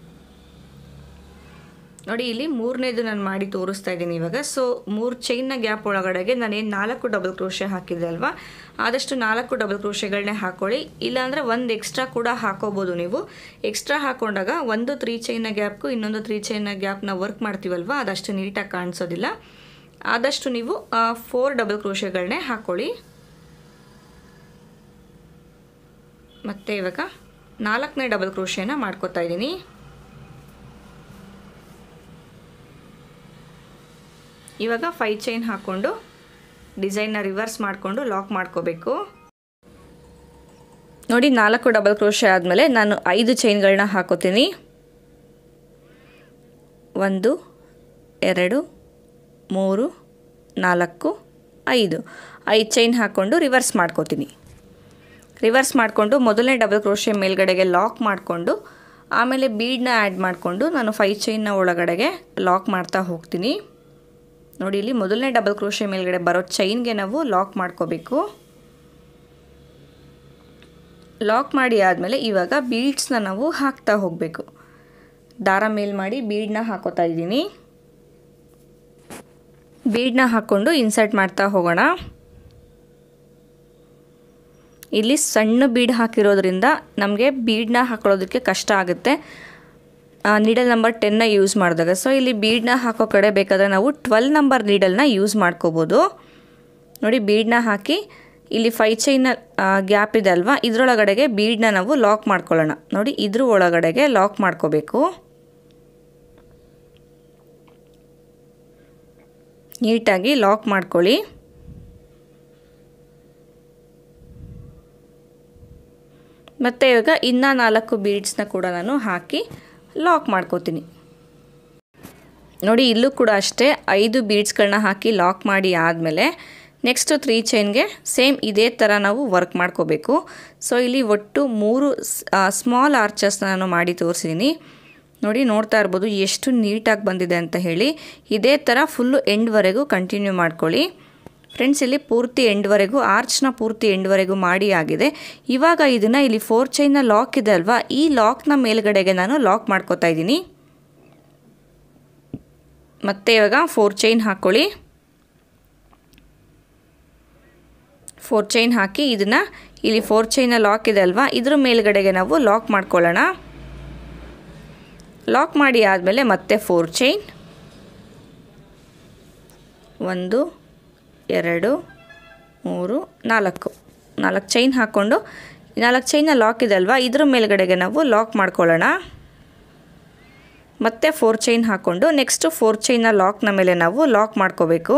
ನೋಡಿ ಇಲ್ಲಿ ಮೂರನೇದು ನಾನು ಮಾಡಿ ತೋರಿಸ್ತಾ ಇದ್ದೀನಿ ಇವಾಗ ಸೊ ಮೂರು ಚೈನ್ನ ಗ್ಯಾಪ್ ಒಳಗಡೆಗೆ ನಾನೇನು ನಾಲ್ಕು ಡಬಲ್ ಕ್ರೋಶೆ ಹಾಕಿದೆ ಅಲ್ವಾ ಆದಷ್ಟು ನಾಲ್ಕು ಡಬಲ್ ಕ್ರೋಶೆಗಳನ್ನೇ ಹಾಕೊಳ್ಳಿ ಇಲ್ಲಾಂದರೆ ಒಂದು ಎಕ್ಸ್ಟ್ರಾ ಕೂಡ ಹಾಕೋಬೋದು ನೀವು ಎಕ್ಸ್ಟ್ರಾ ಹಾಕೊಂಡಾಗ ಒಂದು ತ್ರೀ ಚೈನ್ನ ಗ್ಯಾಪ್ಗೂ ಇನ್ನೊಂದು ತ್ರೀ ಚೈನ್ನ ಗ್ಯಾಪ್ನ ವರ್ಕ್ ಮಾಡ್ತೀವಲ್ವ ಅದಷ್ಟು ನೀಟಾಗಿ ಕಾಣಿಸೋದಿಲ್ಲ ಆದಷ್ಟು ನೀವು ಫೋರ್ ಡಬಲ್ ಕ್ರೋಶೆಗಳನ್ನೇ ಹಾಕ್ಕೊಳ್ಳಿ ಮತ್ತು ಇವಾಗ ನಾಲ್ಕನೇ ಡಬಲ್ ಕ್ರೋಶೆನ ಮಾಡ್ಕೋತಾ ಇದ್ದೀನಿ ಇವಾಗ ಫೈ ಚೈನ್ ಹಾಕ್ಕೊಂಡು ಡಿಸೈನ್ನ ರಿವರ್ಸ್ ಮಾಡಿಕೊಂಡು ಲಾಕ್ ಮಾಡ್ಕೋಬೇಕು ನೋಡಿ ನಾಲ್ಕು ಡಬಲ್ ಕ್ರೋಶೆ ಆದಮೇಲೆ ನಾನು ಐದು ಚೈನ್ಗಳನ್ನ ಹಾಕೋತೀನಿ ಒಂದು ಎರಡು ಮೂರು ನಾಲ್ಕು ಐದು ಐದು ಚೈನ್ ಹಾಕ್ಕೊಂಡು ರಿವರ್ಸ್ ಮಾಡ್ಕೋತೀನಿ ರಿವರ್ಸ್ ಮಾಡಿಕೊಂಡು ಮೊದಲನೇ ಡಬಲ್ ಕ್ರೋಶೆ ಮೇಲ್ಗಡೆಗೆ ಲಾಕ್ ಮಾಡಿಕೊಂಡು ಆಮೇಲೆ ಬೀಡನ್ನ ಆ್ಯಡ್ ಮಾಡಿಕೊಂಡು ನಾನು ಫೈ ಚೈನ್ನ ಒಳಗಡೆಗೆ ಲಾಕ್ ಮಾಡ್ತಾ ಹೋಗ್ತೀನಿ ನೋಡಿ ಇಲ್ಲಿ ಮೊದಲನೇ ಡಬಲ್ ಕ್ರೋಶೆ ಮೇಲ್ಗಡೆ ಬರೋ ಚೈನ್ಗೆ ನಾವು ಲಾಕ್ ಮಾಡ್ಕೋಬೇಕು ಲಾಕ್ ಮಾಡಿ ಆದಮೇಲೆ ಇವಾಗ ಬೀಡ್ಸ್ನ ನಾವು ಹಾಕ್ತಾ ಹೋಗಬೇಕು ದಾರ ಮೇಲ್ ಮಾಡಿ ಬೀಡನ್ನ ಹಾಕೋತಾ ಇದ್ದೀನಿ ಬೀಡನ್ನ ಹಾಕ್ಕೊಂಡು ಇನ್ಸರ್ಟ್ ಮಾಡ್ತಾ ಹೋಗೋಣ ಇಲ್ಲಿ ಸಣ್ಣ ಬೀಡ್ ಹಾಕಿರೋದ್ರಿಂದ ನಮಗೆ ಬೀಡನ್ನ ಹಾಕೊಳ್ಳೋದಕ್ಕೆ ಕಷ್ಟ ಆಗುತ್ತೆ ನೀಡಲ್ ನಂಬರ್ ಟೆನ್ನ ಯೂಸ್ ಮಾಡಿದಾಗ ಸೊ ಇಲ್ಲಿ ಬೀಡನ್ನ ಹಾಕೋ ಕಡೆ ಬೇಕಾದರೆ ನಾವು ಟ್ವೆಲ್ ನಂಬರ್ ನೀಡಲ್ನ ಯೂಸ್ ಮಾಡ್ಕೋಬೋದು ನೋಡಿ ಬೀಡನ್ನ ಹಾಕಿ ಇಲ್ಲಿ ಫೈ ಚೈನ ಗ್ಯಾಪ್ ಇದೆ ಅಲ್ವಾ ಇದರೊಳಗಡೆಗೆ ಬೀಡನ್ನ ನಾವು ಲಾಕ್ ಮಾಡ್ಕೊಳ್ಳೋಣ ನೋಡಿ ಇದ್ರ ಒಳಗಡೆಗೆ ಲಾಕ್ ಮಾಡ್ಕೋಬೇಕು ನೀಟಾಗಿ ಲಾಕ್ ಮಾಡ್ಕೊಳ್ಳಿ ಮತ್ತು ಇವಾಗ ಇನ್ನೂ ನಾಲ್ಕು ಬೀಡ್ಸ್ನ ಕೂಡ ನಾನು ಹಾಕಿ ಲಾಕ್ ಮಾಡ್ಕೋತೀನಿ ನೋಡಿ ಇಲ್ಲೂ ಕೂಡ ಅಷ್ಟೇ ಐದು ಬೀಡ್ಸ್ಗಳನ್ನ ಹಾಕಿ ಲಾಕ್ ಮಾಡಿ ಆದಮೇಲೆ ನೆಕ್ಸ್ಟು ತ್ರೀ ಚೈನ್ಗೆ ಸೇಮ್ ಇದೇ ಥರ ನಾವು ವರ್ಕ್ ಮಾಡ್ಕೋಬೇಕು ಸೊ ಇಲ್ಲಿ ಒಟ್ಟು ಮೂರು ಸ್ಮಾಲ್ ಆರ್ಚಸ್ನ ನಾನು ಮಾಡಿ ತೋರಿಸಿದ್ದೀನಿ ನೋಡಿ ನೋಡ್ತಾ ಇರ್ಬೋದು ಎಷ್ಟು ನೀಟಾಗಿ ಬಂದಿದೆ ಅಂತ ಹೇಳಿ ಇದೇ ಥರ ಫುಲ್ಲು ಎಂಡ್ವರೆಗೂ ಕಂಟಿನ್ಯೂ ಮಾಡ್ಕೊಳ್ಳಿ ಫ್ರೆಂಡ್ಸ್ ಇಲ್ಲಿ ಪೂರ್ತಿ ಎಂಡ್ವರೆಗೂ ಆರ್ಚ್ನ ಪೂರ್ತಿ ಎಂಡ್ವರೆಗೂ ಮಾಡಿ ಆಗಿದೆ ಇವಾಗ ಇದನ್ನು ಇಲ್ಲಿ ಫೋರ್ ಚೈನ್ನ ಲಾಕ್ ಇದೆ ಅಲ್ವಾ ಈ ಲಾಕ್ನ ಮೇಲ್ಗಡೆಗೆ ನಾನು ಲಾಕ್ ಮಾಡ್ಕೋತಾ ಇದ್ದೀನಿ ಮತ್ತೆ ಇವಾಗ ಫೋರ್ ಚೈನ್ ಹಾಕ್ಕೊಳ್ಳಿ ಫೋರ್ ಚೈನ್ ಹಾಕಿ ಇದನ್ನು ಇಲ್ಲಿ ಫೋರ್ ಚೈನ ಲಾಕ್ ಇದೆ ಅಲ್ವಾ ಇದ್ರ ಮೇಲ್ಗಡೆಗೆ ನಾವು ಲಾಕ್ ಮಾಡ್ಕೊಳ್ಳೋಣ ಲಾಕ್ ಮಾಡಿ ಆದಮೇಲೆ ಮತ್ತೆ ಫೋರ್ ಚೈನ್ ಒಂದು ಎರಡು ಮೂರು ನಾಲ್ಕು ನಾಲ್ಕು ಚೈನ್ ಹಾಕ್ಕೊಂಡು ನಾಲ್ಕು ಚೈನ ಲಾಕ್ ಇದೆ ಅಲ್ವಾ ಇದ್ರ ಮೇಲ್ಗಡೆಗೆ ನಾವು ಲಾಕ್ ಮಾಡ್ಕೊಳ್ಳೋಣ ಮತ್ತೆ ಫೋರ್ ಚೈನ್ ಹಾಕ್ಕೊಂಡು ನೆಕ್ಸ್ಟು ಫೋರ್ ಚೈನ್ನ ಲಾಕ್ನ ಮೇಲೆ ನಾವು ಲಾಕ್ ಮಾಡ್ಕೋಬೇಕು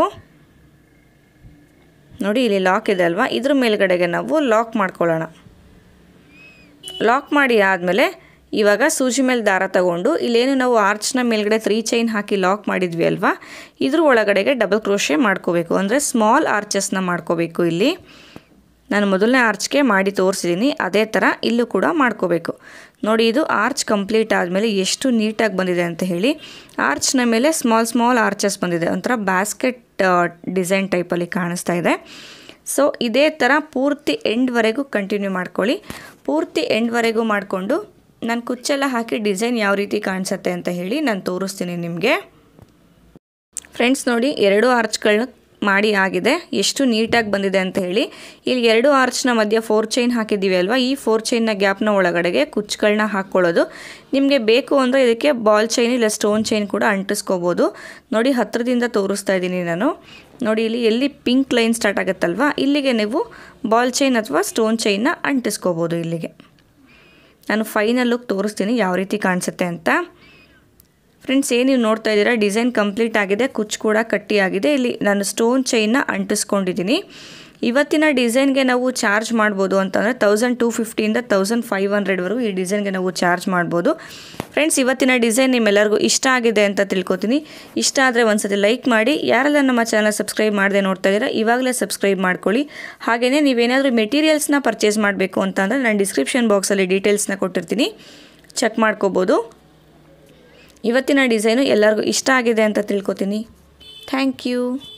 ನೋಡಿ ಇಲ್ಲಿ ಲಾಕ್ ಇದೆ ಅಲ್ವಾ ಇದ್ರ ಮೇಲ್ಗಡೆಗೆ ನಾವು ಲಾಕ್ ಮಾಡ್ಕೊಳ್ಳೋಣ ಲಾಕ್ ಮಾಡಿ ಆದಮೇಲೆ ಇವಾಗ ಸೂಜಿ ಮೇಲೆ ದಾರ ತಗೊಂಡು ಇಲ್ಲೇನು ನಾವು ಆರ್ಚ್ನ ಮೇಲ್ಗಡೆ ತ್ರೀ ಚೈನ್ ಹಾಕಿ ಲಾಕ್ ಮಾಡಿದ್ವಿ ಅಲ್ವಾ ಇದ್ರ ಒಳಗಡೆಗೆ ಡಬಲ್ ಕ್ರೋಶೆ ಮಾಡ್ಕೋಬೇಕು ಅಂದರೆ ಸ್ಮಾಲ್ ಆರ್ಚಸ್ನ ಮಾಡ್ಕೋಬೇಕು ಇಲ್ಲಿ ನಾನು ಮೊದಲನೇ ಆರ್ಚ್ಗೆ ಮಾಡಿ ತೋರಿಸಿದ್ದೀನಿ ಅದೇ ಥರ ಇಲ್ಲೂ ಕೂಡ ಮಾಡ್ಕೋಬೇಕು ನೋಡಿ ಇದು ಆರ್ಚ್ ಕಂಪ್ಲೀಟ್ ಆದಮೇಲೆ ಎಷ್ಟು ನೀಟಾಗಿ ಬಂದಿದೆ ಅಂತ ಹೇಳಿ ಆರ್ಚ್ನ ಮೇಲೆ ಸ್ಮಾಲ್ ಸ್ಮಾಲ್ ಆರ್ಚಸ್ ಬಂದಿದೆ ಒಂಥರ ಬ್ಯಾಸ್ಕೆಟ್ ಡಿಸೈನ್ ಟೈಪಲ್ಲಿ ಕಾಣಿಸ್ತಾ ಇದೆ ಸೊ ಇದೇ ಥರ ಪೂರ್ತಿ ಎಂಡ್ವರೆಗೂ ಕಂಟಿನ್ಯೂ ಮಾಡ್ಕೊಳ್ಳಿ ಪೂರ್ತಿ ಎಂಡ್ವರೆಗೂ ಮಾಡಿಕೊಂಡು ನಾನು ಕುಚ್ಚೆಲ್ಲ ಹಾಕಿ ಡಿಸೈನ್ ಯಾವ ರೀತಿ ಕಾಣಿಸುತ್ತೆ ಅಂತ ಹೇಳಿ ನಾನು ತೋರಿಸ್ತೀನಿ ನಿಮಗೆ ಫ್ರೆಂಡ್ಸ್ ನೋಡಿ ಎರಡು ಆರ್ಚ್ಗಳನ್ನ ಮಾಡಿ ಆಗಿದೆ ಎಷ್ಟು ನೀಟಾಗಿ ಬಂದಿದೆ ಅಂತ ಹೇಳಿ ಇಲ್ಲಿ ಎರಡು ಆರ್ಚ್ನ ಮಧ್ಯೆ ಫೋರ್ ಚೈನ್ ಹಾಕಿದ್ದೀವಿ ಅಲ್ವಾ ಈ ಫೋರ್ ಚೈನ್ನ ಗ್ಯಾಪ್ನ ಒಳಗಡೆಗೆ ಕುಚ್ಚುಗಳನ್ನ ಹಾಕ್ಕೊಳ್ಳೋದು ನಿಮಗೆ ಬೇಕು ಅಂದರೆ ಇದಕ್ಕೆ ಬಾಲ್ ಚೈನ್ ಇಲ್ಲ ಸ್ಟೋನ್ ಚೈನ್ ಕೂಡ ಅಂಟಿಸ್ಕೋಬೋದು ನೋಡಿ ಹತ್ತಿರದಿಂದ ತೋರಿಸ್ತಾ ಇದ್ದೀನಿ ನಾನು ನೋಡಿ ಇಲ್ಲಿ ಎಲ್ಲಿ ಪಿಂಕ್ ಲೈನ್ ಸ್ಟಾರ್ಟ್ ಆಗುತ್ತಲ್ವಾ ಇಲ್ಲಿಗೆ ನೀವು ಬಾಲ್ ಚೈನ್ ಅಥವಾ ಸ್ಟೋನ್ ಚೈನ್ನ ಅಂಟಿಸ್ಕೋಬೋದು ಇಲ್ಲಿಗೆ ನಾನು ಫೈನಲ್ ಲುಕ್ ತೋರಿಸ್ತೀನಿ ಯಾವ ರೀತಿ ಕಾಣಿಸುತ್ತೆ ಅಂತ ಫ್ರೆಂಡ್ಸ್ ಏನು ನೀವು ನೋಡ್ತಾ ಇದ್ದೀರಾ ಡಿಸೈನ್ ಕಂಪ್ಲೀಟ್ ಆಗಿದೆ ಕುಚ್ಚು ಕೂಡ ಕಟ್ಟಿ ಆಗಿದೆ ಇಲ್ಲಿ ನಾನು ಸ್ಟೋನ್ ಚೈನ್ನ ಅಂಟಿಸ್ಕೊಂಡಿದ್ದೀನಿ ಇವತ್ತಿನ ಡಿಸೈನ್ಗೆ ನಾವು ಚಾರ್ಜ್ ಮಾಡ್ಬೋದು ಅಂತಂದರೆ ತೌಸಂಡ್ ಟೂ ಫಿಫ್ಟಿಯಿಂದ ತೌಸಂಡ್ ಫೈವ್ ಹಂಡ್ರೆಡ್ವರೆಗೂ ಈ ಡಿಸೈನ್ಗೆ ನಾವು ಚಾರ್ಜ್ ಮಾಡ್ಬೋದು ಫ್ರೆಂಡ್ಸ್ ಇವತ್ತಿನ ಡಿಸೈನ್ ನಿಮ್ಮೆಲ್ಲರಿಗೂ ಇಷ್ಟ ಆಗಿದೆ ಅಂತ ತಿಳ್ಕೊತೀನಿ ಇಷ್ಟ ಆದರೆ ಒಂದ್ಸತಿ ಲೈಕ್ ಮಾಡಿ ಯಾರೆಲ್ಲ ನಮ್ಮ ಚಾನಲ್ ಸಬ್ಸ್ಕ್ರೈಬ್ ಮಾಡದೆ ನೋಡ್ತಾ ಇದ್ದೀರಾ ಇವಾಗಲೇ ಸಬ್ಸ್ಕ್ರೈಬ್ ಮಾಡ್ಕೊಳ್ಳಿ ಹಾಗೆಯೇ ನೀವೇನಾದರೂ ಮೆಟೀರಿಯಲ್ಸ್ನ ಪರ್ಚೇಸ್ ಮಾಡಬೇಕು ಅಂತಂದರೆ ನಾನು ಡಿಸ್ಕ್ರಿಪ್ಷನ್ ಬಾಕ್ಸಲ್ಲಿ ಡೀಟೇಲ್ಸ್ನ ಕೊಟ್ಟಿರ್ತೀನಿ ಚೆಕ್ ಮಾಡ್ಕೋಬೋದು ಇವತ್ತಿನ ಡಿಸೈನು ಎಲ್ಲರಿಗೂ ಇಷ್ಟ ಆಗಿದೆ ಅಂತ ತಿಳ್ಕೊತೀನಿ ಥ್ಯಾಂಕ್ ಯು